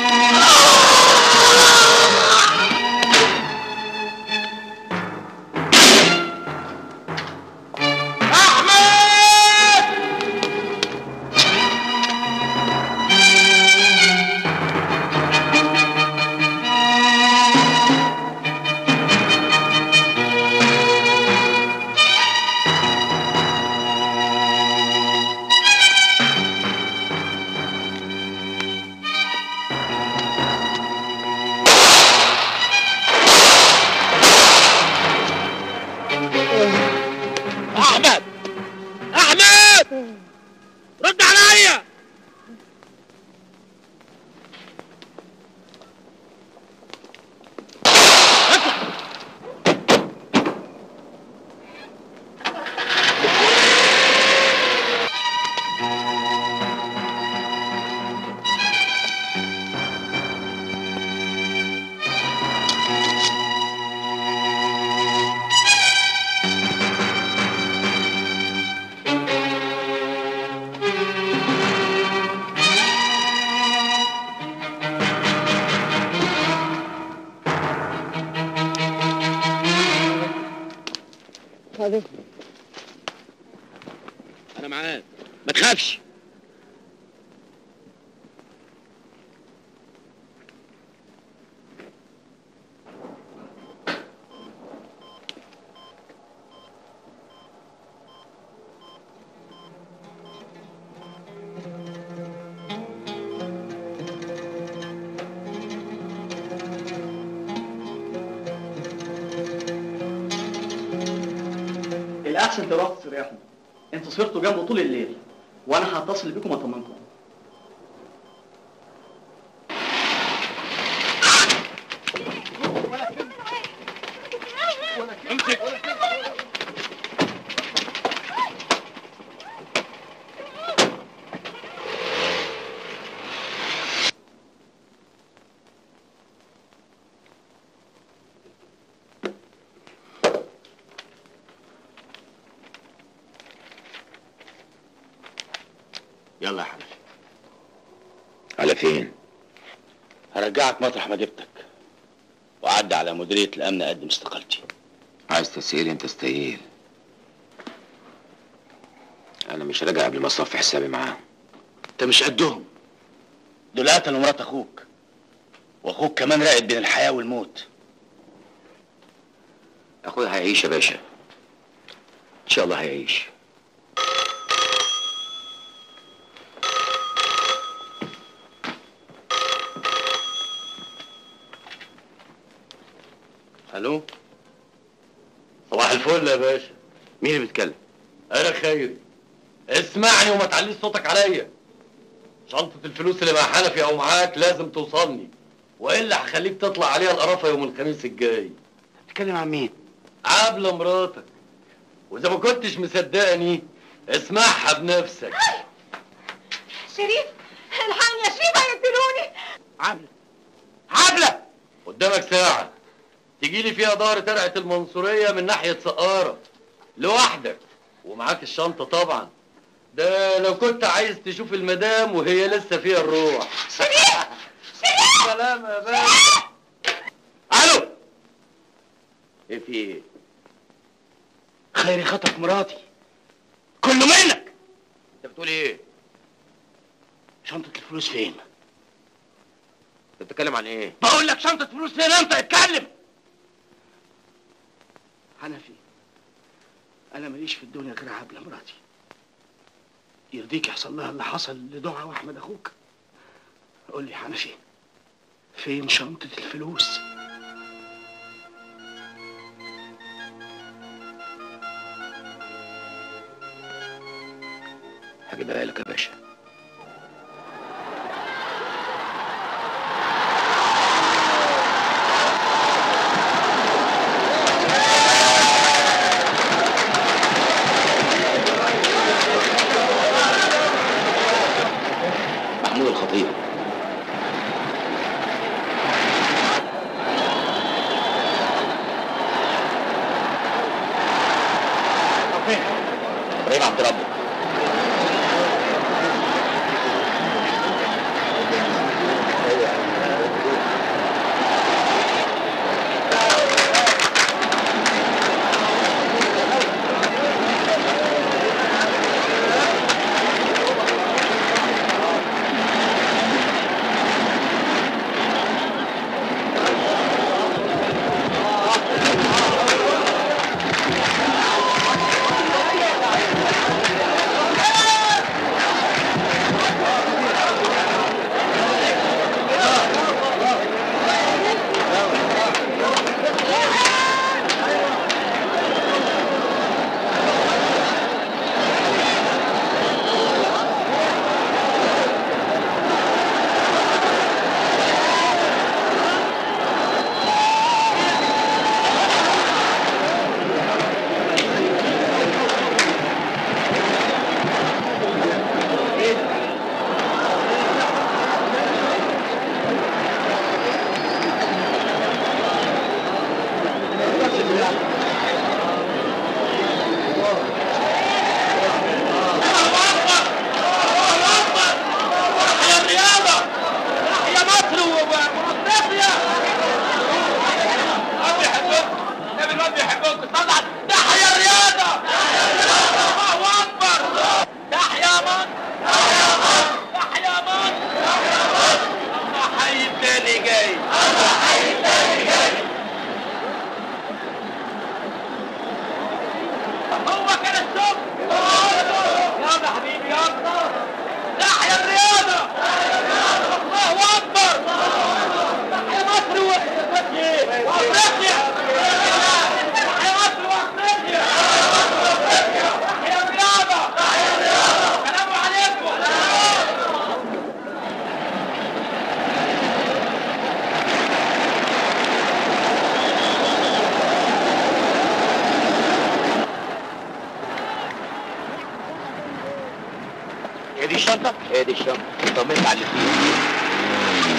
احمد احمد رد عليا انا معاك ما تخافش الاحسن تروحوا تستريحوا انتوا سهرتوا جنبه طول الليل وانا هتصل بيكم اطمنكم يلا يا حنفي على فين هرجعك مطرح ما جبتك وعدي على مديرية الأمن أقدم استقالتي عايز تسير انت استقيل انا مش راجع قبل ما اصفي حسابي معاهم انت مش قدهم دول قتلوا مرات اخوك واخوك كمان راقد بين الحياه والموت اخويا هيعيش يا باشا ان شاء الله هيعيش الو صباح الفل يا باشا مين اللي بيتكلم انا خير اسمعني وما تعليش صوتك عليا شنطة الفلوس اللي مع حنفي او معاك لازم توصلني والا هخليك تطلع عليها القرافة يوم الخميس الجاي بتتكلم عن مين عبلة مراتك واذا ما كنتش مصدقني اسمعها بنفسك شريف الحقني يا شريف هيقتلوني عبلة عبلة قدامك ساعة تجي لي فيها دار ترعة المنصورية من ناحية سقارة لوحدك ومعاك الشنطة طبعا ده لو كنت عايز تشوف المدام وهي لسه فيها الروح شريف شريف سلام يا باشا الو ايه في ايه خيري خطف مراتي كله منك انت بتقول ايه شنطة الفلوس فين؟ انت بتتكلم عن ايه بقول لك شنطة فلوس فين انت اتكلم حنفي انا ماليش في الدنيا غير عبلة مراتي يرضيك يحصل لها اللي حصل لدعاء واحمد اخوك قول لي حنفي فين شنطة الفلوس هجيبها لك يا باشا محمود الخطيب ابراهيم عبد ربه هي دي الشنطة؟ هي دي الشنطة طمنت على اللي فيها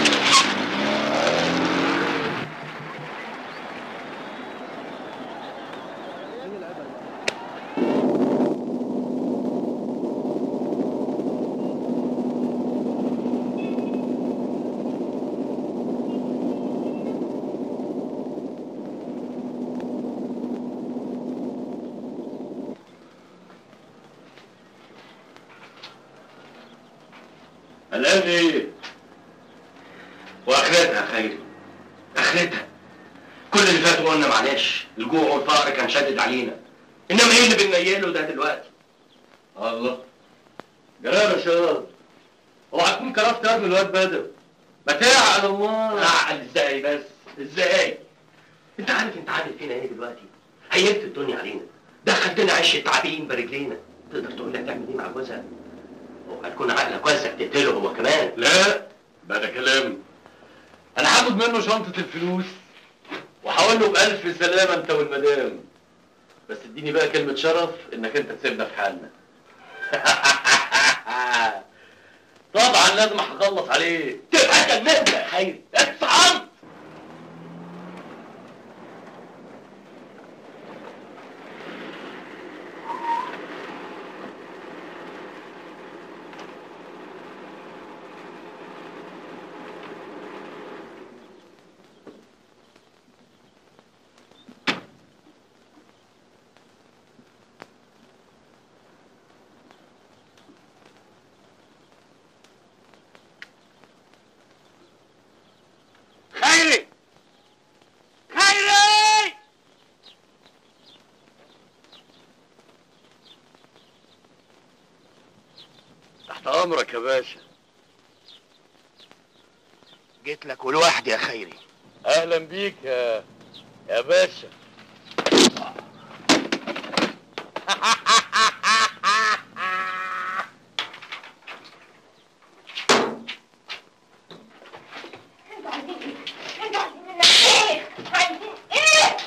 قلقان ايه؟ واخرتها يا خيري اخرتها كل اللي فات قلنا معلش الجوع والفقر كان شادد علينا انما ايه اللي بننيله ده دلوقتي؟ الله جلال يا شباب اوعى تكون كرفت قلب الواد بدر ما تعقل الله اعقل ازاي بس ازاي؟ انت عارف انت عامل فينا ايه دلوقتي؟ هيلت الدنيا علينا دخلتنا عش تعابين برجلينا تقدر تقول لك تعمل ايه مع جوزها؟ وهتكون عقلك واسع تقتله هو كمان لا ده ده كلام انا هاخد منه شنطة الفلوس وهقول له بألف سلامة انت والمدام بس اديني بقى كلمة شرف انك انت تسيبنا في حالنا طبعا لازم هخلص عليه تبقى جننت يا خيري اتصعدت خيري خيري تحت امرك يا باشا جيت لك ولوحدي يا خيري اهلا بيك يا يا باشا انتوا عايزين ايه؟ انتوا عايزين منك ايه؟ عايزين ايه؟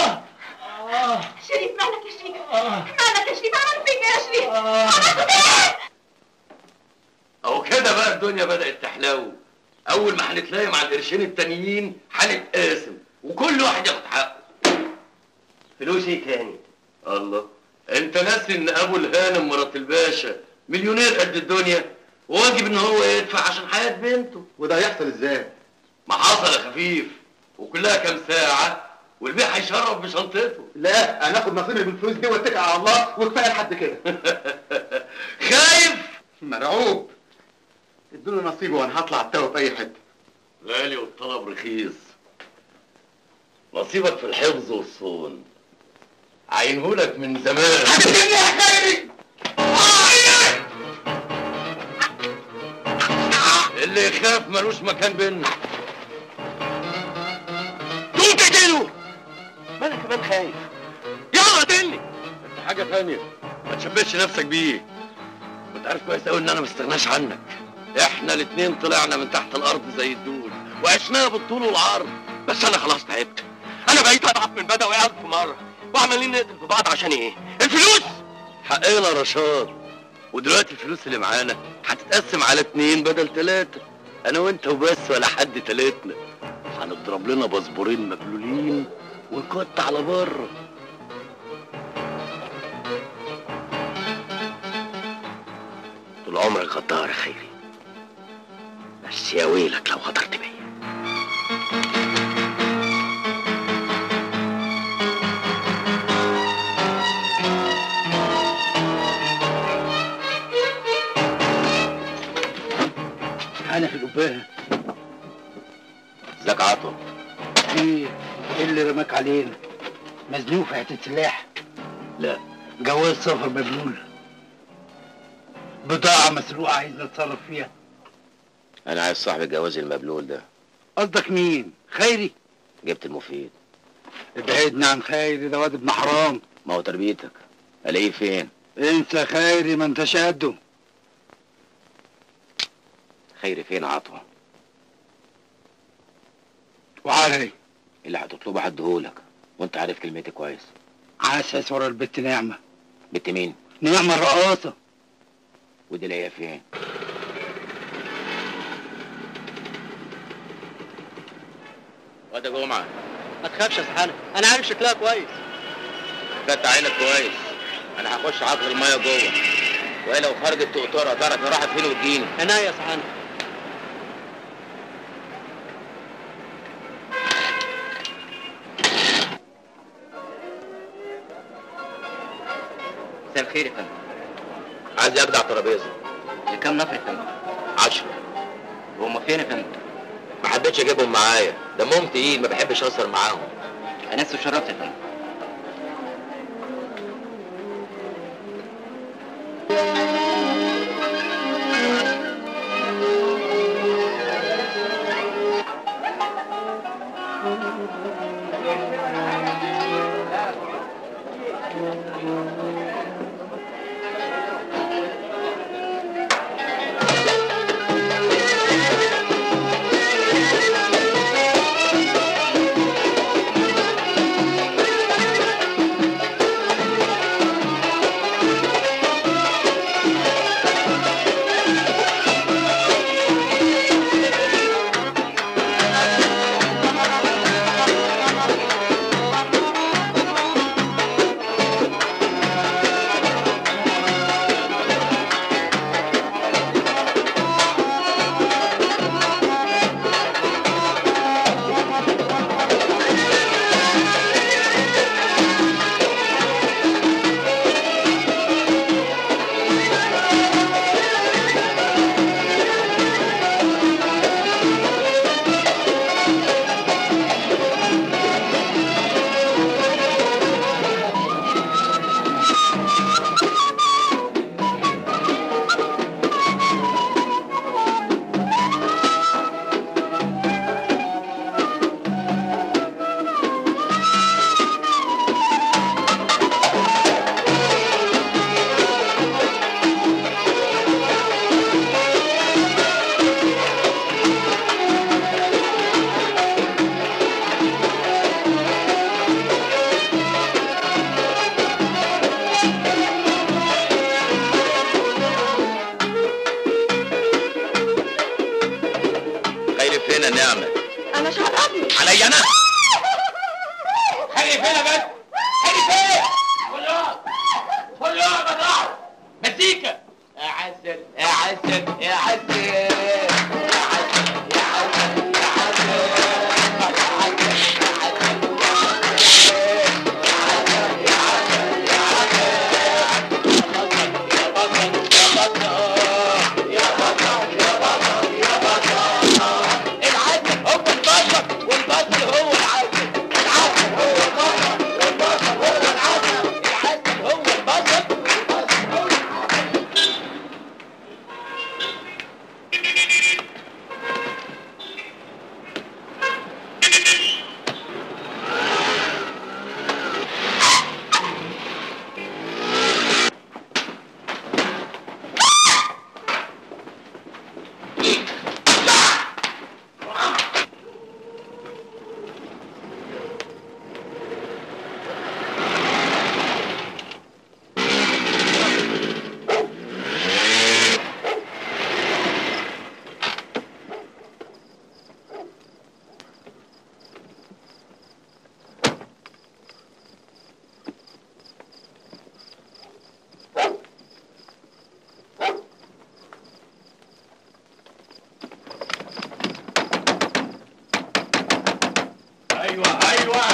شريف مالك يا شريف؟ مالك يا شريف؟ عملت فيك ايه يا شريف؟ عملت ايه؟ اهو كده بقى الدنيا بدأت تحلو اول ما هنتلاقي مع القرشين التانيين هنتقاسم وكل واحد ياخد حقه فلوس ايه تاني الله انت ناسي ان ابو الهانم مرات الباشا مليونير قد الدنيا وواجب ان هو يدفع عشان حياة بنته وده هيحصل ازاي؟ ما حصل يا خفيف وكلها كام ساعة والبيع هيشرف بشنطته لا انا اخد نصيبي من الفلوس دي واتكل على الله وكفايه لحد كده خايف مرعوب ادوني نصيبي وانا هطلع التوه في اي حته غالي والطلب رخيص نصيبك في الحفظ والصون عينهولك من زمان يا خيري اللي يخاف ملوش مكان بينا قوم تقتله ما انا كمان خايف يلا قتلني انت حاجه تانية ما تشبهش نفسك بيه وانت عارف كويس قوي ان انا ما استغناش عنك احنا الاتنين طلعنا من تحت الارض زي الدود وعشناها بالطول والعرض بس انا خلاص تعبت انا بقيت اضعف من بدوي الف مره وعمالين نقتل في بعض عشان ايه الفلوس حقنا رشاد ودلوقتي الفلوس اللي معانا هتتقسم على اتنين بدل تلاتة انا وانت وبس ولا حد تلاتنا هنضرب لنا باسبورين مبلولين ونكت على بره طول عمرك غدار يا خيري بس يا ويلك لو غدرت بيا انا في القبايه ازيك عطوة ايه ايه اللي رماك علينا مزنوق في حته سلاح لا جواز سفر مبلول بضاعه مسروقه عايز نتصرف فيها انا عايز صاحب الجواز المبلول ده قصدك مين خيري جبت المفيد ابعدنا عن خيري ده واد ابن حرام ما هو تربيتك الاقيه فين انسى خيري ما انتش قده خيري فين عطوة وعلي اللي هتطلبه هديهولك وانت عارف كلمتي كويس عسس ورا البت نعمه بنت مين نعمه الرقاصه ودي لاقيها فين واد يا جمعه ما تخافش يا سحانة انا عارف شكلها كويس فتح عينك كويس انا هخش عقل الميه جوه وهي لو خرجت تقطرها تعرف هي راحت فين وتجيني عناية يا سحانة مساء الخير يا فندم عايز اجدع ترابيزه لكام نفر يا فندم؟ عشرة وهم فين يا فندم؟ ما حبيتش اجيبهم معايا دمهم تقيل ما بحبش اهزر معاهم انس وشرفت يا فندم خيري فين يا نعمة؟ انا شربني عليا انا؟ خلي فين يا بنت خلي فين كل يوم كل يوم بطلع مزيكا يا عسل يا عسل يا عسل يا عسل يا عسل يا عسل العسل هو البصل والبصل هو العسل العسل هو البصل والبصل هو العسل العسل هو البصل والبصل هو العسل ايوه ايوه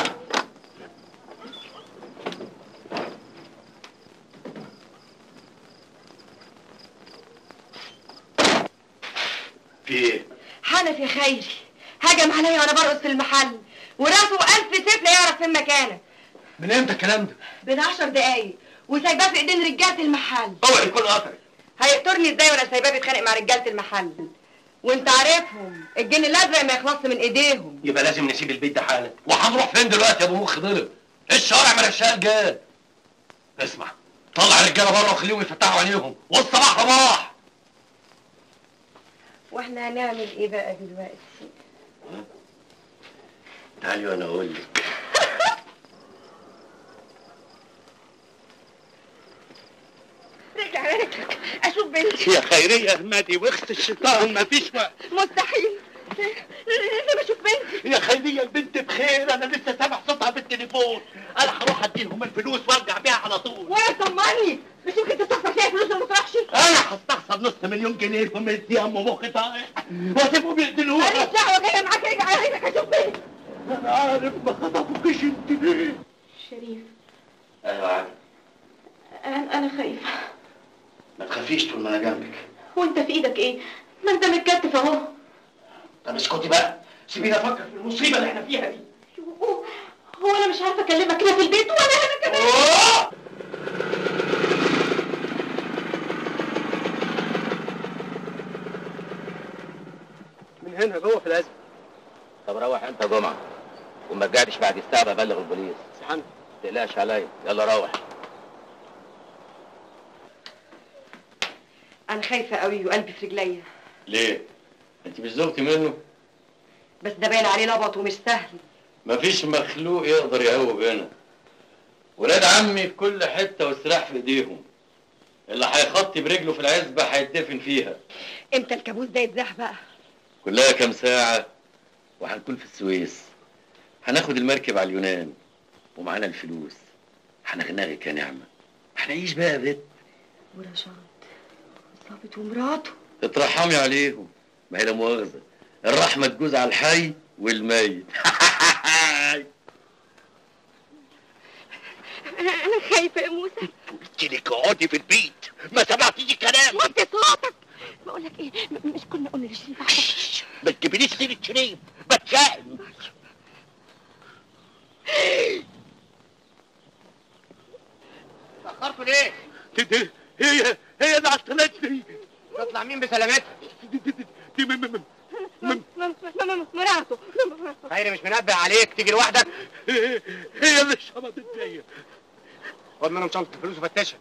في ايه؟ حنفي يا خيري هجم عليا وانا برقص في المحل وراسه ألف سيف لا يعرف فين مكانه من امتى الكلام ده؟ من عشر دقايق وسايباه في ايدين رجاله المحل اوعي يكون قطري هيقتلني ازاي وانا سايباه بيتخانق مع رجاله المحل وانت عارفهم الجن الازرق ما يخلصش من ايديهم يبقى لازم نسيب البيت ده حالا وهنروح فين دلوقتي يا ابو مخ ضرب الشوارع من الشقال اسمع طلع الرجاله بره وخليهم يفتحوا عينيهم والصباح رباح واحنا هنعمل ايه بقى دلوقتي تعالي وانا اقول لك رجع رجلك اشوف بنتي يا خيرية احمدي واخت الشيطان مفيش وقت مستحيل لازم اشوف بنتي يا خيرية البنت بخير انا لسه سامع صوتها بالتليفون انا هروح اديهم الفلوس وارجع بيها على طول وانا طمني مش يمكن تستخسر فيها فلوس وما تروحش انا هستخسر نص مليون جنيه في مدي ام مخي طايح واسيبهم يقتلوها ماليش دعوه جايه معاك ارجع عايزك اشوف بنتي انا عارف ما خطفوكيش انت ليه شريف ايوه عارف انا انا خايفه ما تخافيش طول ما انا جنبك وانت في ايدك ايه ما انت متكتف اهو طب اسكتي بقى سيبيني افكر في المصيبه اللي احنا فيها دي هو انا مش عارفه اكلمك لا في البيت ولا هنا كمان من هنا جوه في الازمه طب روح انت يا جمعه وما رجعتش بعد الساعه ببلغ البوليس سبحان ما تقلقش عليا يلا روح انا خايفه قوي وقلبي في رجليا ليه؟ انت مش زوجتي منه؟ بس ده باين عليه لبط ومش سهل مفيش مخلوق يقدر يهوب هنا ولاد عمي في كل حته والسلاح في ايديهم اللي هيخطي برجله في العزبه هيتدفن فيها امتى الكابوس ده يتزاح بقى كلها كام ساعه وهنكون في السويس هناخد المركب على اليونان ومعانا الفلوس هنغنغك يا نعمه هنعيش بقى يا بت ورشاد ظابط ومراته اترحمي عليهم ما هي لا مؤاخذه الرحمه تجوز على الحي والميت انا انا خايفه يا موسى قلت لك اقعدي في البيت ما سمعتيش كلام وطي صوتك بقول لك ايه م- مش كنا قلنا لشريف عشان ما تجيبليش سيره شريف بتشائم تأخرتوا ليه؟ هي هي اللي عطلتني تطلع مين بسلامتها؟ دي م- م- م- مراته خيري مش منبه عليك تيجي لوحدك هي اللي شمطت فيا خد منهم شنطة الفلوس وفتشها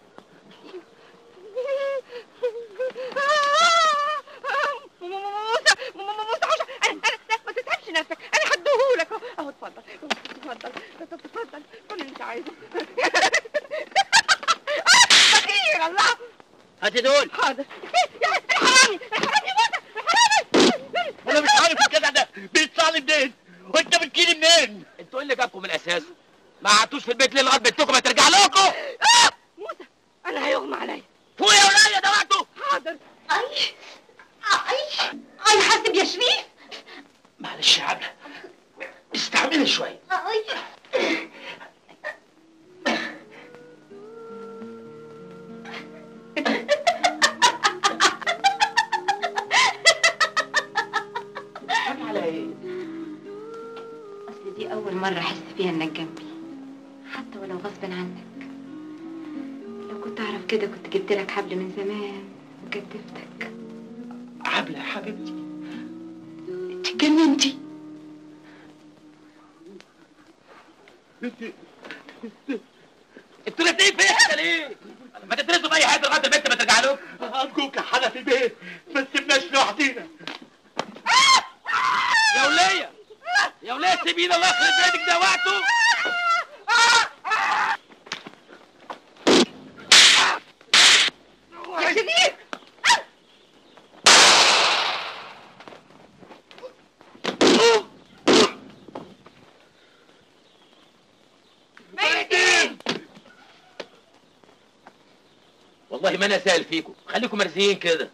موسى موسى عشان انا انا لا ما تتعبش نفسك انا هديهولك اهو اهو اتفضل اتفضل اتفضل كل اللي انت عايزه بخير الله هاتي دول حاضر يا الحرامي الحرامي موسى الحرامي انا مش عارف الجدع ده بيطلع لي منين وانت بتجيلي منين انتوا ايه اللي جابكم من الاساس ما قعدتوش في البيت ليه لغايه بنتكم ما ترجع لكم انا هيغمى عليا فوق يا ولايه ده وقته حاضر اي اي اي حاسب يا شريف معلش يا عبله استعملي شويه على ايه؟ اصل دي اول مرة احس فيها انك جنبي حتى ولو غصب عنك لو كنت اعرف كده كنت جبت لك حبل من زمان وكتفتك عبله يا حبيبتي انت اتجننتي انتوا الاثنين فيها كده ليه؟ ما تدرسوا باي حاجه لغايه البنت ما ترجع لكم ارجوك يا حلا في البيت ما تسيبناش لوحدينا يا وليه يا وليه سيبينا الله يخرب بيتك ده وقته يا شريف والله ما انا سائل فيكم خليكم مرسيين كده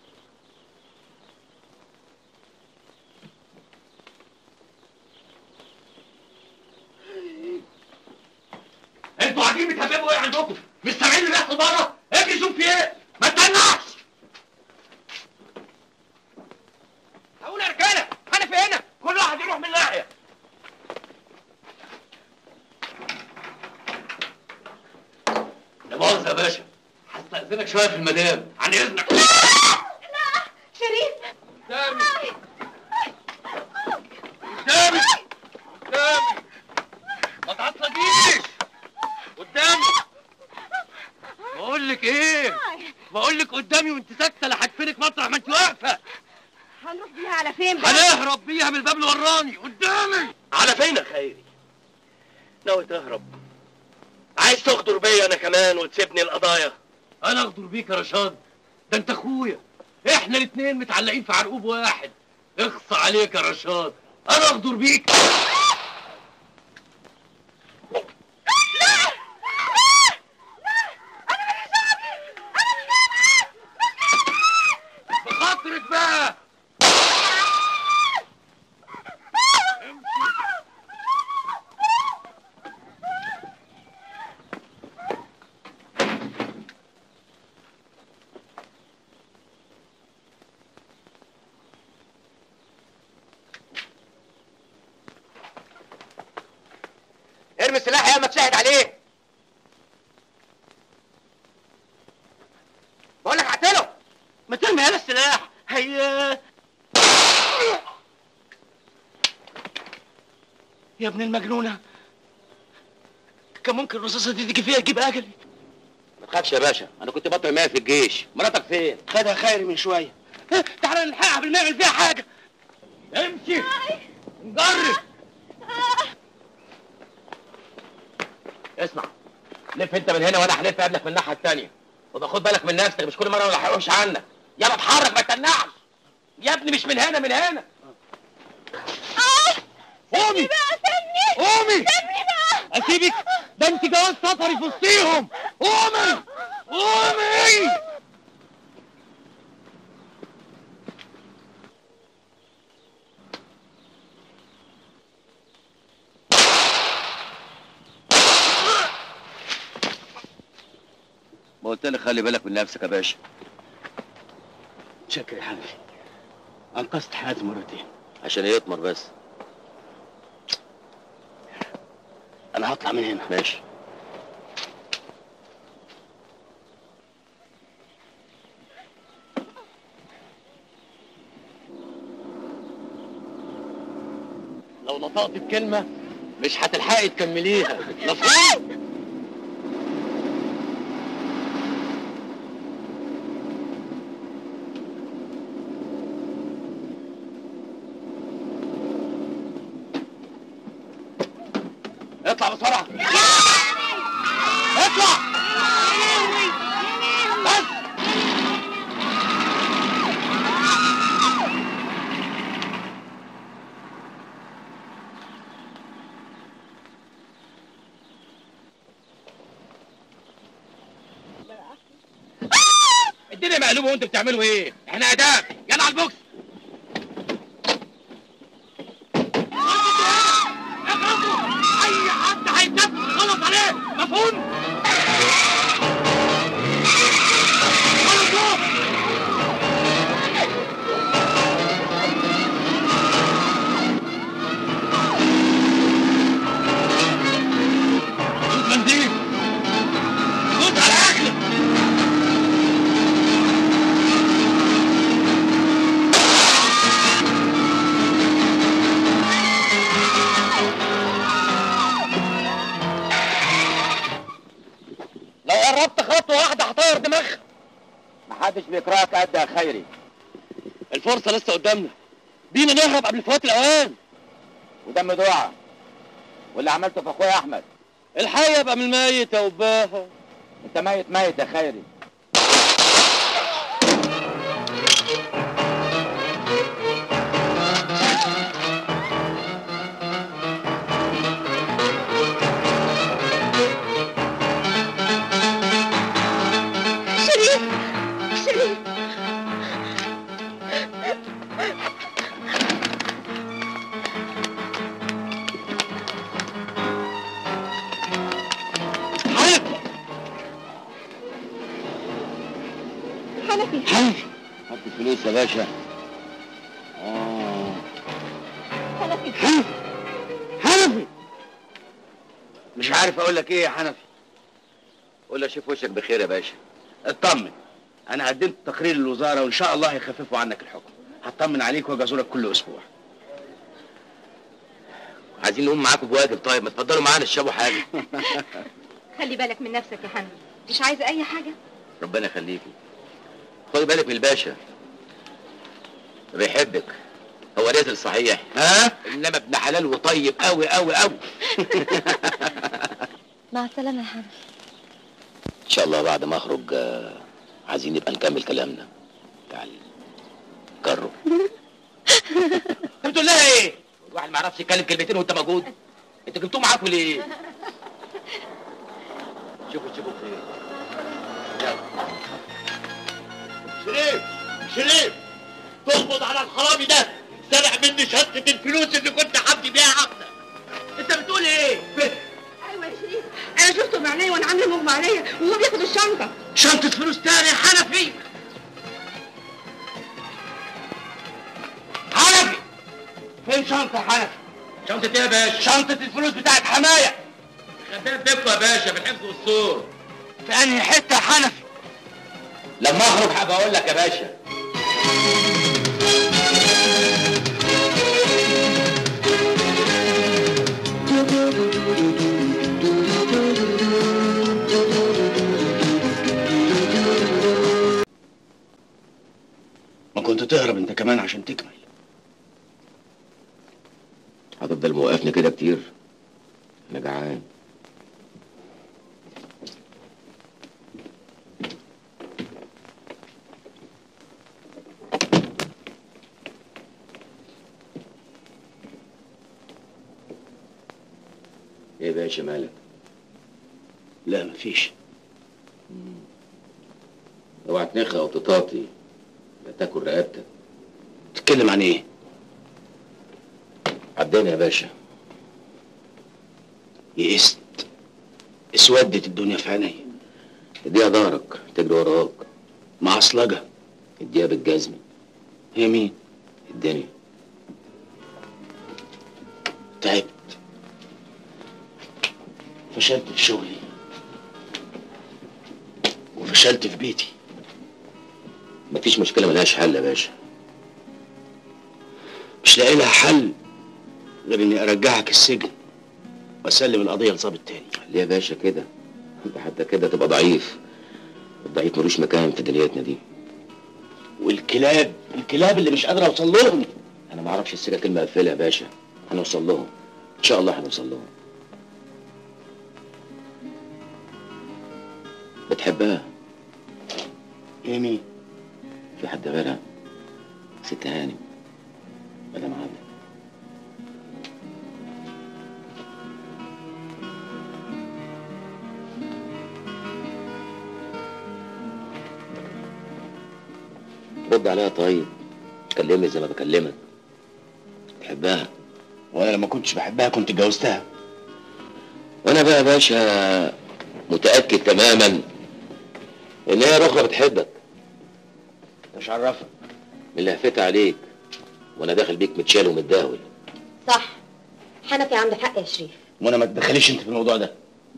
انتوا قاعدين بتهببوا ايه عندكم؟ مش سامعين اللي بيحصل بره؟ اجري شوف في ايه؟ ما تتنعش هقول يا رجاله انا في هنا كل واحد يروح من ناحيه لا مؤاخذه يا باشا هستأذنك شويه في المدام عن اذنك شريف قدامي قدامي قدامي ما تعصبيش قدامي بقول لك ايه بقول لك قدامي وانت ساكته لا هدفنك مطرح ما انت واقفه هنروح بيها على فين بقى هنهرب بيها من الباب اللي وراني قدامي على فين يا خيري ناوي تهرب عايز تغدر بيا انا كمان وتسيبني القضايا انا اغدر بيك يا رشاد ده انت اخويا احنا الاتنين متعلقين في عرقوب واحد اخص عليك يا رشاد انا اغدر بيك بخاطرك بقى ارمي السلاح يا ما تشاهد عليه بقول لك هقتله ما ترمي هذا السلاح هي يا ابن المجنونه كان ممكن الرصاصه دي تيجي فيها تجيب اجلي ما تخافش يا باشا انا كنت بطل معايا في الجيش مراتك فين خدها خيري من شويه تعالى نلحقها قبل ما نعمل فيها حاجه امشي نجرب اسمع لف انت من هنا وانا هلف قبلك من الناحيه الثانيه وده خد بالك من نفسك مش كل مره ما الحقوش عنك يلا اتحرك ما تتنعش يا ابني مش من هنا من هنا قومي قومي اسيبك ده انت جواز سفري في وسطيهم قومي قومي ما قلت لك خلي بالك من نفسك يا باشا شكرا يا حنفي انقذت حياتي مرتين عشان يطمر بس انا هطلع من هنا ماشي لو نطقت بكلمه مش هتلحقي تكمليها مفهوم اطلع بسرعه اطلع بس الدنيا مقلوبه وانتوا بتعملوا ايه؟ احنا اداب يلا على البوكس اي حد هيتنفس غلط عليه مفهوم؟ غلط خد بنزين خد على اكلك لو قربت خطوه واحده هطير دماغها محدش بيكرهك قد يا خيري الفرصه لسه قدامنا بينا نهرب قبل فوات الاوان ودم دعاء واللي عملته في اخويا احمد الحي يبقى من الميت يا وباها انت ميت ميت يا خيري شريف شريف حنفي حنفي حط الفلوس يا باشا اه حنفي حنفي مش عارف اقول لك ايه يا حنفي قول له شوف وشك بخير يا باشا اطمن انا قدمت تقرير للوزاره وان شاء الله هيخففوا عنك الحكم هطمن عليك واجازوا لك كل اسبوع عايزين نقوم معاكم بواجب طيب ما تفضلوا معانا تشربوا حاجه خلي بالك من نفسك يا حنفي مش عايزه اي حاجه ربنا يخليكي خدي بالك من الباشا بيحبك هو نازل صحيح ها انما ابن حلال وطيب قوي قوي قوي مع السلامة يا حنفي ان شاء الله بعد ما اخرج آه، عايزين نبقى نكمل كلامنا تعال جرب انت بتقول لها ايه الواحد ما يعرفش يتكلم كلمتين وانت موجود انت جبتوه معاكم ليه شوفوا شوفوا خير شريف شريف تقبض على الحرامي ده سرق مني شنطة الفلوس اللي كنت حبدي بيها عبدة انت بتقول ايه؟ ايوه يا شريف انا شفته بعينيا وانا عامله مغمى عليا وهو بياخد الشنطه شنطة فلوس تاني يا حنفي حنفي فين شنطة يا حنفي؟ شنطة ايه يا باشا؟ شنطة الفلوس بتاعت حماية خدام بيبكوا يا باشا في الحفظ والصور في انهي حته يا حنفي لما اخرج هبقى اقول لك يا باشا ما كنت تهرب انت كمان عشان تكمل هتفضل موقفني كده كتير انا جعان ايه يا باشا مالك لا مفيش اوعى تنخ او تطاطي لا تاكل رقبتك تتكلم عن ايه عداني يا باشا يئست اسودت الدنيا في عيني اديها ظهرك تجري وراك معصلجة اديها بالجزم هي مين الدنيا تعبت فشلت في شغلي وفشلت في بيتي مفيش مشكله ملهاش حل يا باشا مش لاقي لها حل غير اني ارجعك السجن واسلم القضيه لظابط تاني ليه يا باشا كده انت حتى كده تبقى ضعيف الضعيف ملوش مكان في دنيتنا دي والكلاب الكلاب اللي مش قادر اوصل لهم انا ما اعرفش السكك المقفله يا باشا هنوصل لهم ان شاء الله هنوصل لهم بتحبها ايه مين في حد غيرها ست هانم مدام عبد رد عليها طيب كلمني زي ما بكلمك تحبها وانا لما كنتش بحبها كنت اتجوزتها وانا بقى يا باشا متاكد تماما ان هي الاخرى بتحبك مش عرفك من اللي هفتها عليك وانا داخل بيك متشال ومتداول صح حنفي عنده حق يا شريف وانا ما تدخليش انت في الموضوع ده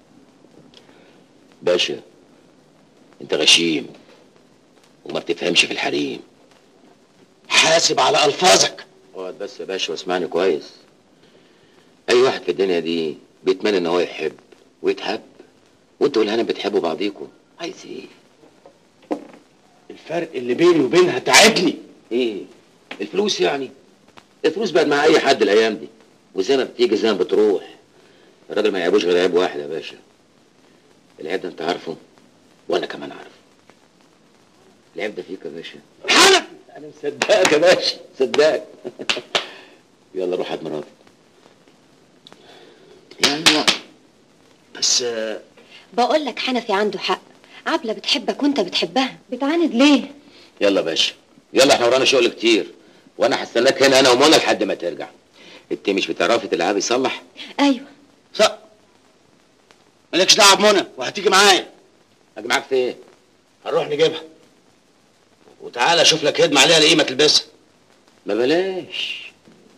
باشا انت غشيم وما بتفهمش في الحريم حاسب على الفاظك اقعد بس يا باشا واسمعني كويس اي واحد في الدنيا دي بيتمنى ان هو يحب ويتحب وانتوا والهنا بتحبوا بعضيكوا عايز ايه الفرق اللي بيني وبينها تعبني ايه الفلوس يعني الفلوس بقت مع اي حد الايام دي وزي ما بتيجي زي ما بتروح الراجل ما يعيبوش غير عيب واحد يا باشا العيب ده انت عارفه وانا كمان عارفه العيب ده فيك يا باشا انا مصدقك يا باشا مصدقك يلا روح هات مراتك يعني بس آه، بقول لك حنفي عنده حق عبلة بتحبك وانت بتحبها بتعاند ليه يلا يا باشا يلا احنا ورانا شغل كتير وانا هستناك هنا انا ومنى لحد ما ترجع انت مش بتعرفي تلعبي صلح ايوه صح مالكش دعوه بمنى وهتيجي معايا اجي معاك في ايه هنروح نجيبها وتعالى اشوف لك هدمه عليها لايه ما تلبسها ما بلاش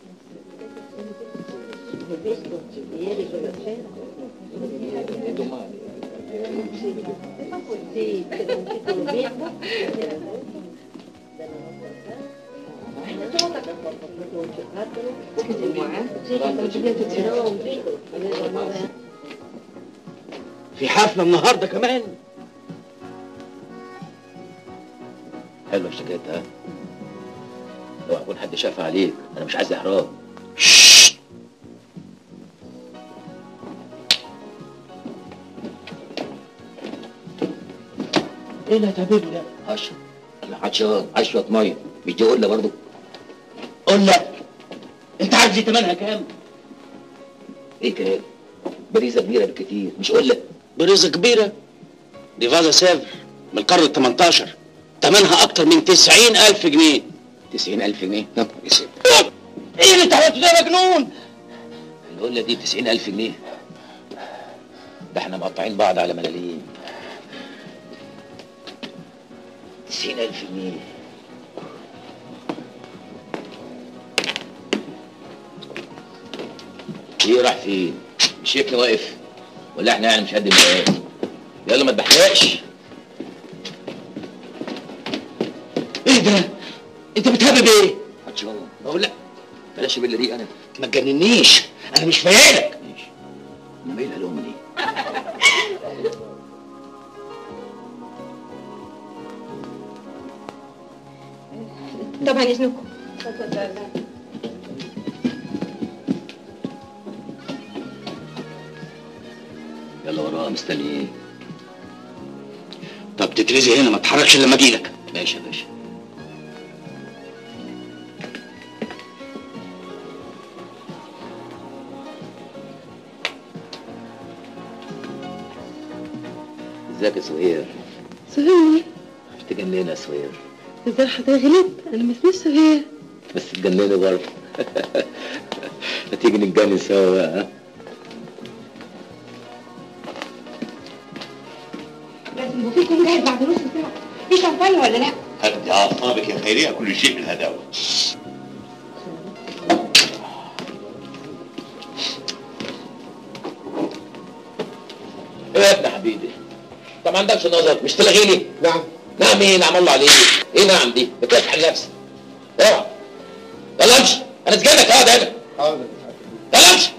في حفله النهارده كمان حلوه اشتكيت ها لو يكون حد شاف عليك انا مش عايز احراج ايه اللي هتعمله ده اشرب انا عطشان عايز شويه ميه مش دي قله برضه قول لا انت عارف دي تمنها كام ايه كده بريزه كبيره بالكتير مش قله بريزه كبيره دي فازا سافر من القرن ال 18 تمنها اكتر من 90000 جنيه 90000 جنيه نعم يا سيدي ايه اللي انت عملته ده يا مجنون القله دي 90000 جنيه ده احنا مقطعين بعض على ملاليم 90000 جنيه ايه راح فين؟ مش شايفني واقف ولا احنا يعني مش قد المقاس يلا ما تبحرقش ايه ده انت بتهبب ايه عطشان بقول لك بلاش بالله دي انا ما تجننيش انا مش فايقلك امال ايه الهلومه دي طبعا اذنكم يلا وراها مستني ايه طب تترزي هنا ما تتحركش الا لما اجيلك ماشي يا باشا ازيك يا سهير سهير مش تجنني يا سهير ازاي حضرتك غلط انا ما اسميش سهير بس تجنني برضه ما تيجي نتجنن سوا بقى ها لازم يبقى فيكم جاهز بعد نص ساعه في شمبانيا ولا لا هدي اعصابك يا خيريه كل شيء بالهداوه ايه يا ابن حبيبي انت ما عندكش نظر مش تلغيني نعم نعم ايه نعم الله عليك ايه نعم دي بتفتح لنفسك اوعى يلا امشي انا سجنك اقعد هنا حاضر يلا امشي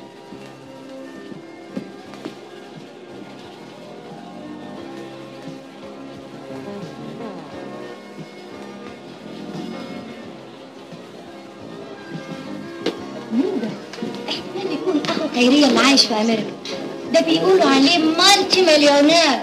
مين ده؟ احتمال يكون اخو خيرية اللي عايش في امريكا ده بيقولوا عليه مالتي مليونير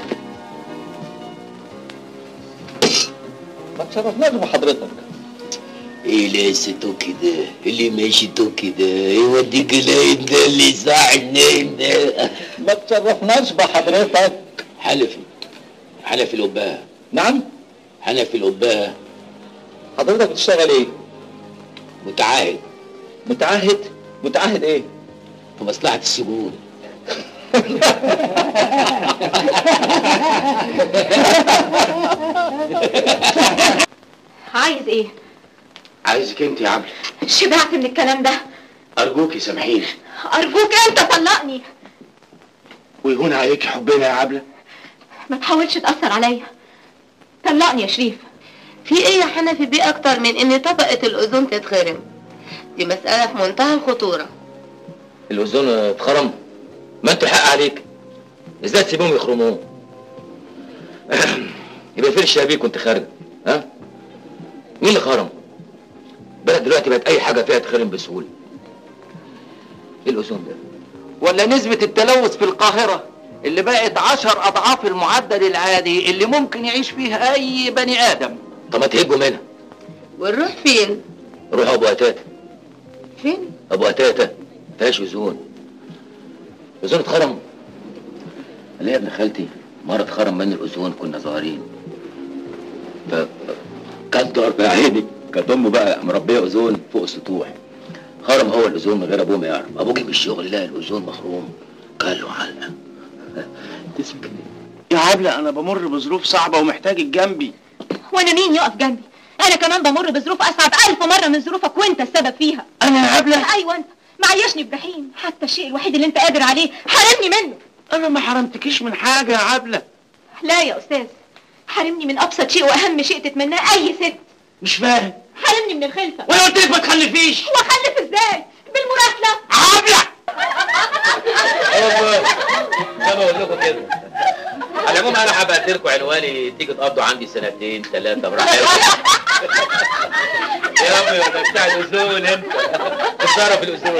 ما تشرفناش بحضرتك ايه لسته كده اللي ماشيته كده يوديك العين ده اللي صاع النايم ده ما تشرفناش بحضرتك حلفي حلفي القباء نعم حنفي القباء حضرتك بتشتغل ايه متعاهد متعهد متعهد ايه في مصلحة السجون عايز ايه عايزك انت يا عبلة شبعت من الكلام ده ارجوكي سامحيني ارجوك انت طلقني ويهون عليكي حبنا يا عبلة ما تحاولش تاثر عليا طلقني يا شريف في ايه يا حنفي بيه اكتر من ان طبقة الاوزون تتخرم دي مسألة في منتهى الخطورة الاوزون اتخرم ما انتوا الحق عليك ازاي تسيبهم يخرموه يبقى فين الشبابيك وانت خارج ها مين اللي خرم بلد دلوقتي بقت اي حاجه فيها تخرم بسهوله ايه الاوزون ده ولا نسبة التلوث في القاهرة اللي بقت عشر أضعاف المعدل العادي اللي ممكن يعيش فيه أي بني آدم طب ما تهجوا منها ونروح فين؟ روحوا ابو قتاته فين؟ ابو قتاته فيهاش اوزون اوزون اتخرم انا يا ابن خالتي مره اتخرم مني الاوزون كنا صغيرين ف كانت ضرب يا عيني كانت امه بقى مربيه اوزون فوق السطوح خرم هو الاوزون من غير ابوه ما يعرف ابوه جه من الشغل لقى الاوزون مخروم قال له علقه تسكت يا عبلة انا بمر بظروف صعبة ومحتاجك جنبي وانا مين يقف جنبي انا كمان بمر بظروف اصعب الف مره من ظروفك وانت السبب فيها انا يا عبلة ايوه انت معيشني بجحيم حتى الشيء الوحيد اللي انت قادر عليه حرمني منه انا ما حرمتكيش من حاجة يا عبلة لا يا استاذ حرمني من ابسط شيء واهم شيء تتمناه اي ست مش فاهم حرمني من الخلفه وانا قلت لك ما تخلفيش واخلف ازاي بالمراسله عبلة والله انا بقول لكم كده على العموم انا هبعت لكم عنواني تيجي تقضوا عندي سنتين ثلاثه براحتكم يا عمي ده بتاع الاذون انت بتصرف الاذون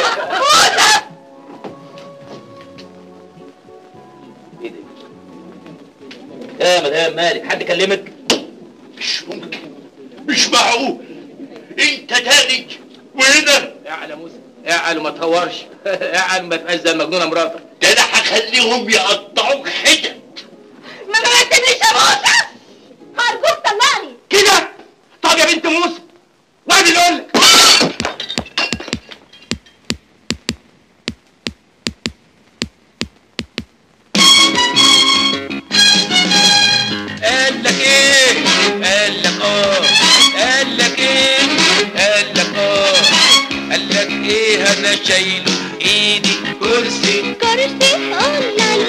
ايه ده؟ يا مدام مالك حد كلمك؟ مش ممكن مش معقول انت تاني وهنا اعلى موسى اعلى وما تهورش اعلى ما تبقاش زي المجنونه مراتك ده انا هخليهم يقطعوك حتت ما بمثلنيش يا موسى هرجوك طلقني كده طب يا بنت موسى واحد اللي يقول لك قال لك ايه قال لك اه قال لك ايه قال لك اه قال لك ايه انا شايله في ايدي كرسي كرسي اه لا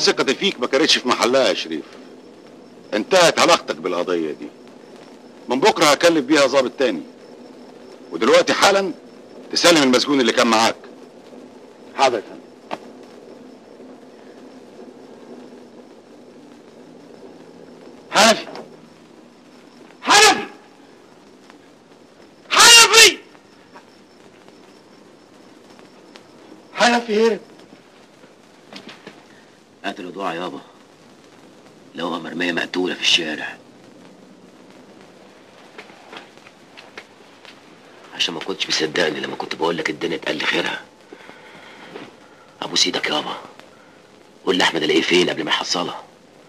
ثقتي فيك ما كانتش في محلها يا شريف انتهت علاقتك بالقضية دي من بكرة هكلف بيها ظابط تاني ودلوقتي حالا تسلم المسجون اللي كان معاك حاضر يا فندم حنفي حنفي حنفي حنفي هرب قتلوا ضاع يابا لقوها مرمية مقتولة في الشارع عشان ما كنتش مصدقني لما كنت بقول لك الدنيا اتقل خيرها ابوس ايدك يابا قول لاحمد الاقيه فين قبل ما يحصلها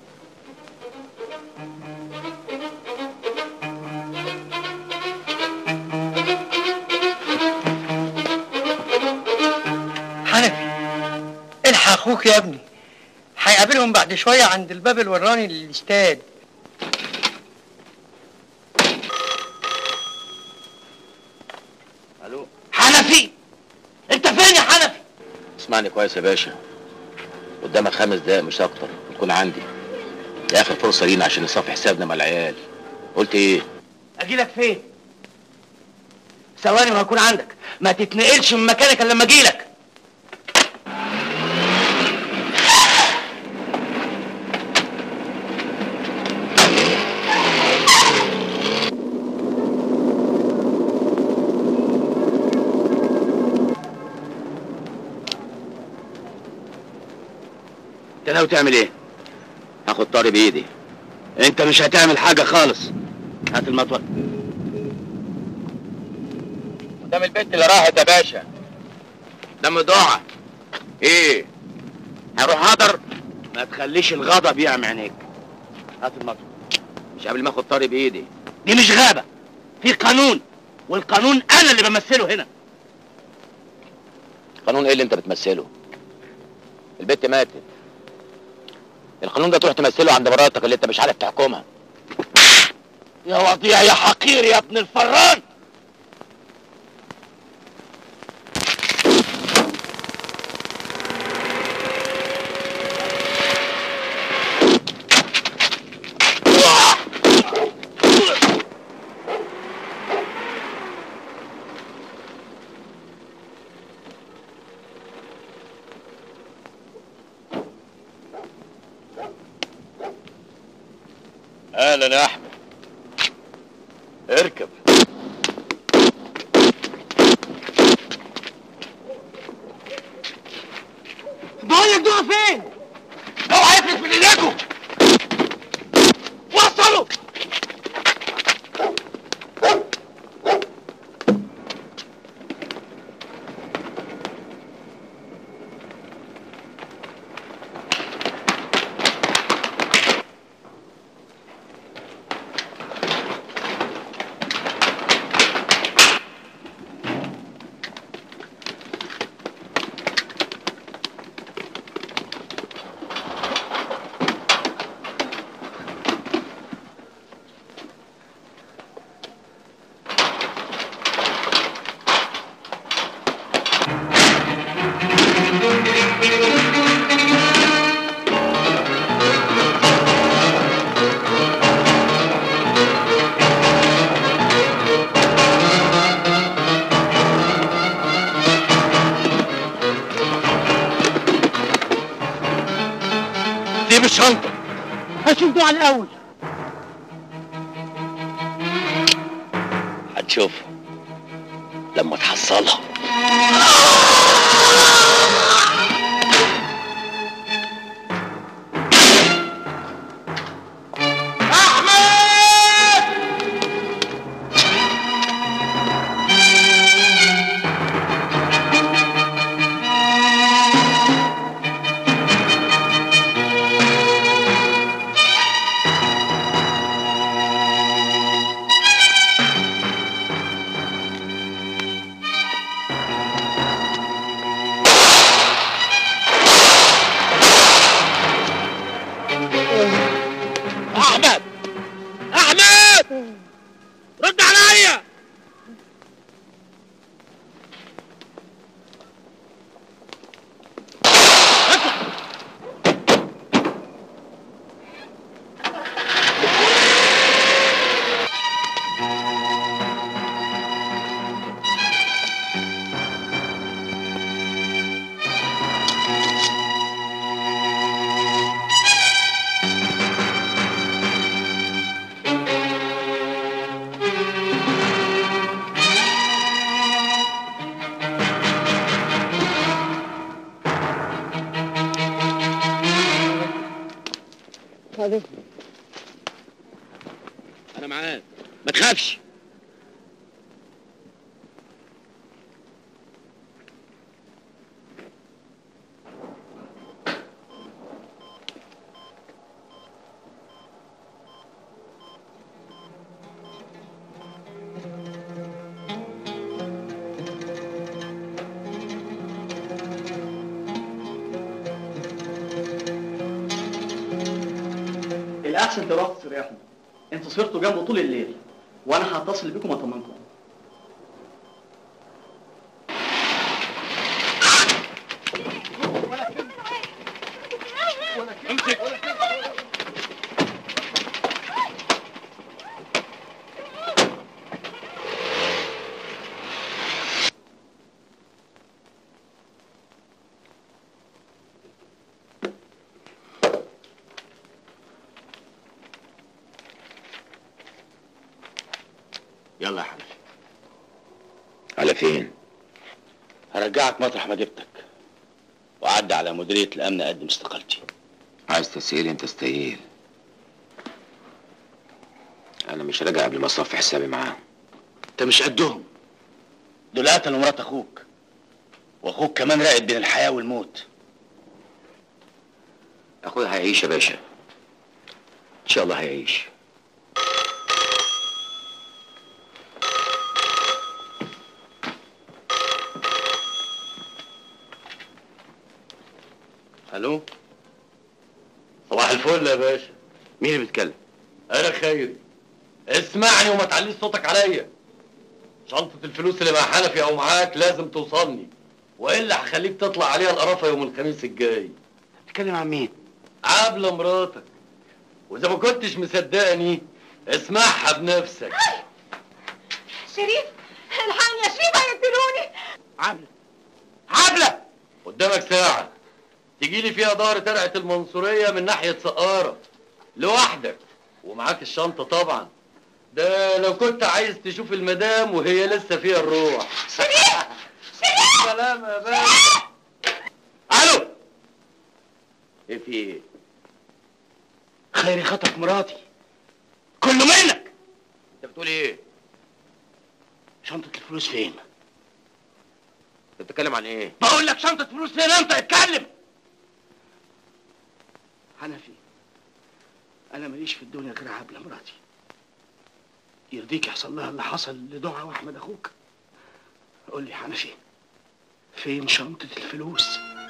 حنفي الحق اخوك يا ابني هيقابلهم بعد شويه عند الباب الوراني للاستاد الو حنفي انت فين يا حنفي اسمعني كويس يا باشا قدامك خمس دقايق مش اكتر وتكون عندي دي اخر فرصه لينا عشان نصفي حسابنا مع العيال قلت ايه اجي لك فين ثواني وهكون عندك ما تتنقلش من مكانك الا لما اجي لك انت ناوي تعمل ايه هاخد طاري بايدي انت مش هتعمل حاجه خالص هات المطوه قدام البنت اللي راحت يا باشا دم ضاعة ايه هروح هدر ما تخليش الغضب يعمي عينيك هات المطوه مش قبل ما اخد طاري بايدي دي مش غابة في قانون والقانون انا اللي بمثله هنا قانون ايه اللي انت بتمثله البنت ماتت القانون ده تروح تمثله عند مراتك اللي انت مش عارف تحكمها يا وضيع يا حقير يا ابن الفران اهلا يا احمد اركب بقول لك دول فين؟ اوعى يفلت من ايديكم وصلوا سيب الشنطه هشوف دول على الاول هتشوف لما تحصلها معاك ما تخافش الاحسن تروحوا تستريحوا انتوا سهرتوا جنبه طول الليل وانا هتصل بيكم واطمنكم يلا يا حنفي على فين؟ هرجعك مطرح ما جبتك وأعدي على مديرية الأمن أقدم استقالتي عايز تسهيل انت استهيل انا مش راجع قبل ما اصفي حسابي معاهم أنت مش قدهم دول قتلوا مرات أخوك وأخوك كمان راقد بين الحياة والموت اخويا هيعيش يا باشا ان شاء الله هيعيش ألو صباح الفل يا باشا مين اللي بيتكلم؟ انا خيري اسمعني وما تعليش صوتك عليا شنطة الفلوس اللي مع حنفي او معاك لازم توصلني والا هخليك تطلع عليها القرافة يوم الخميس الجاي تتكلم عن مين؟ عبلة مراتك واذا ما كنتش مصدقني اسمعها بنفسك شريف الحقني يا شريف هيقتلوني عبلة عبلة قدامك ساعة تجي لي فيها دار ترعة المنصورية من ناحية سقارة لوحدك ومعاك الشنطة طبعا ده لو كنت عايز تشوف المدام وهي لسه فيها الروح شريف شريف سلام يا باشا الو ايه في ايه خيري خطف مراتي كله منك انت بتقول ايه شنطة الفلوس فين؟ انت بتتكلم عن ايه بقول لك شنطة فلوس فين انت اتكلم حنفي انا ماليش في الدنيا غير عبلة مراتي يرضيك يحصل لها اللي حصل لدعاء واحمد اخوك قول لي حنفي فين شنطة الفلوس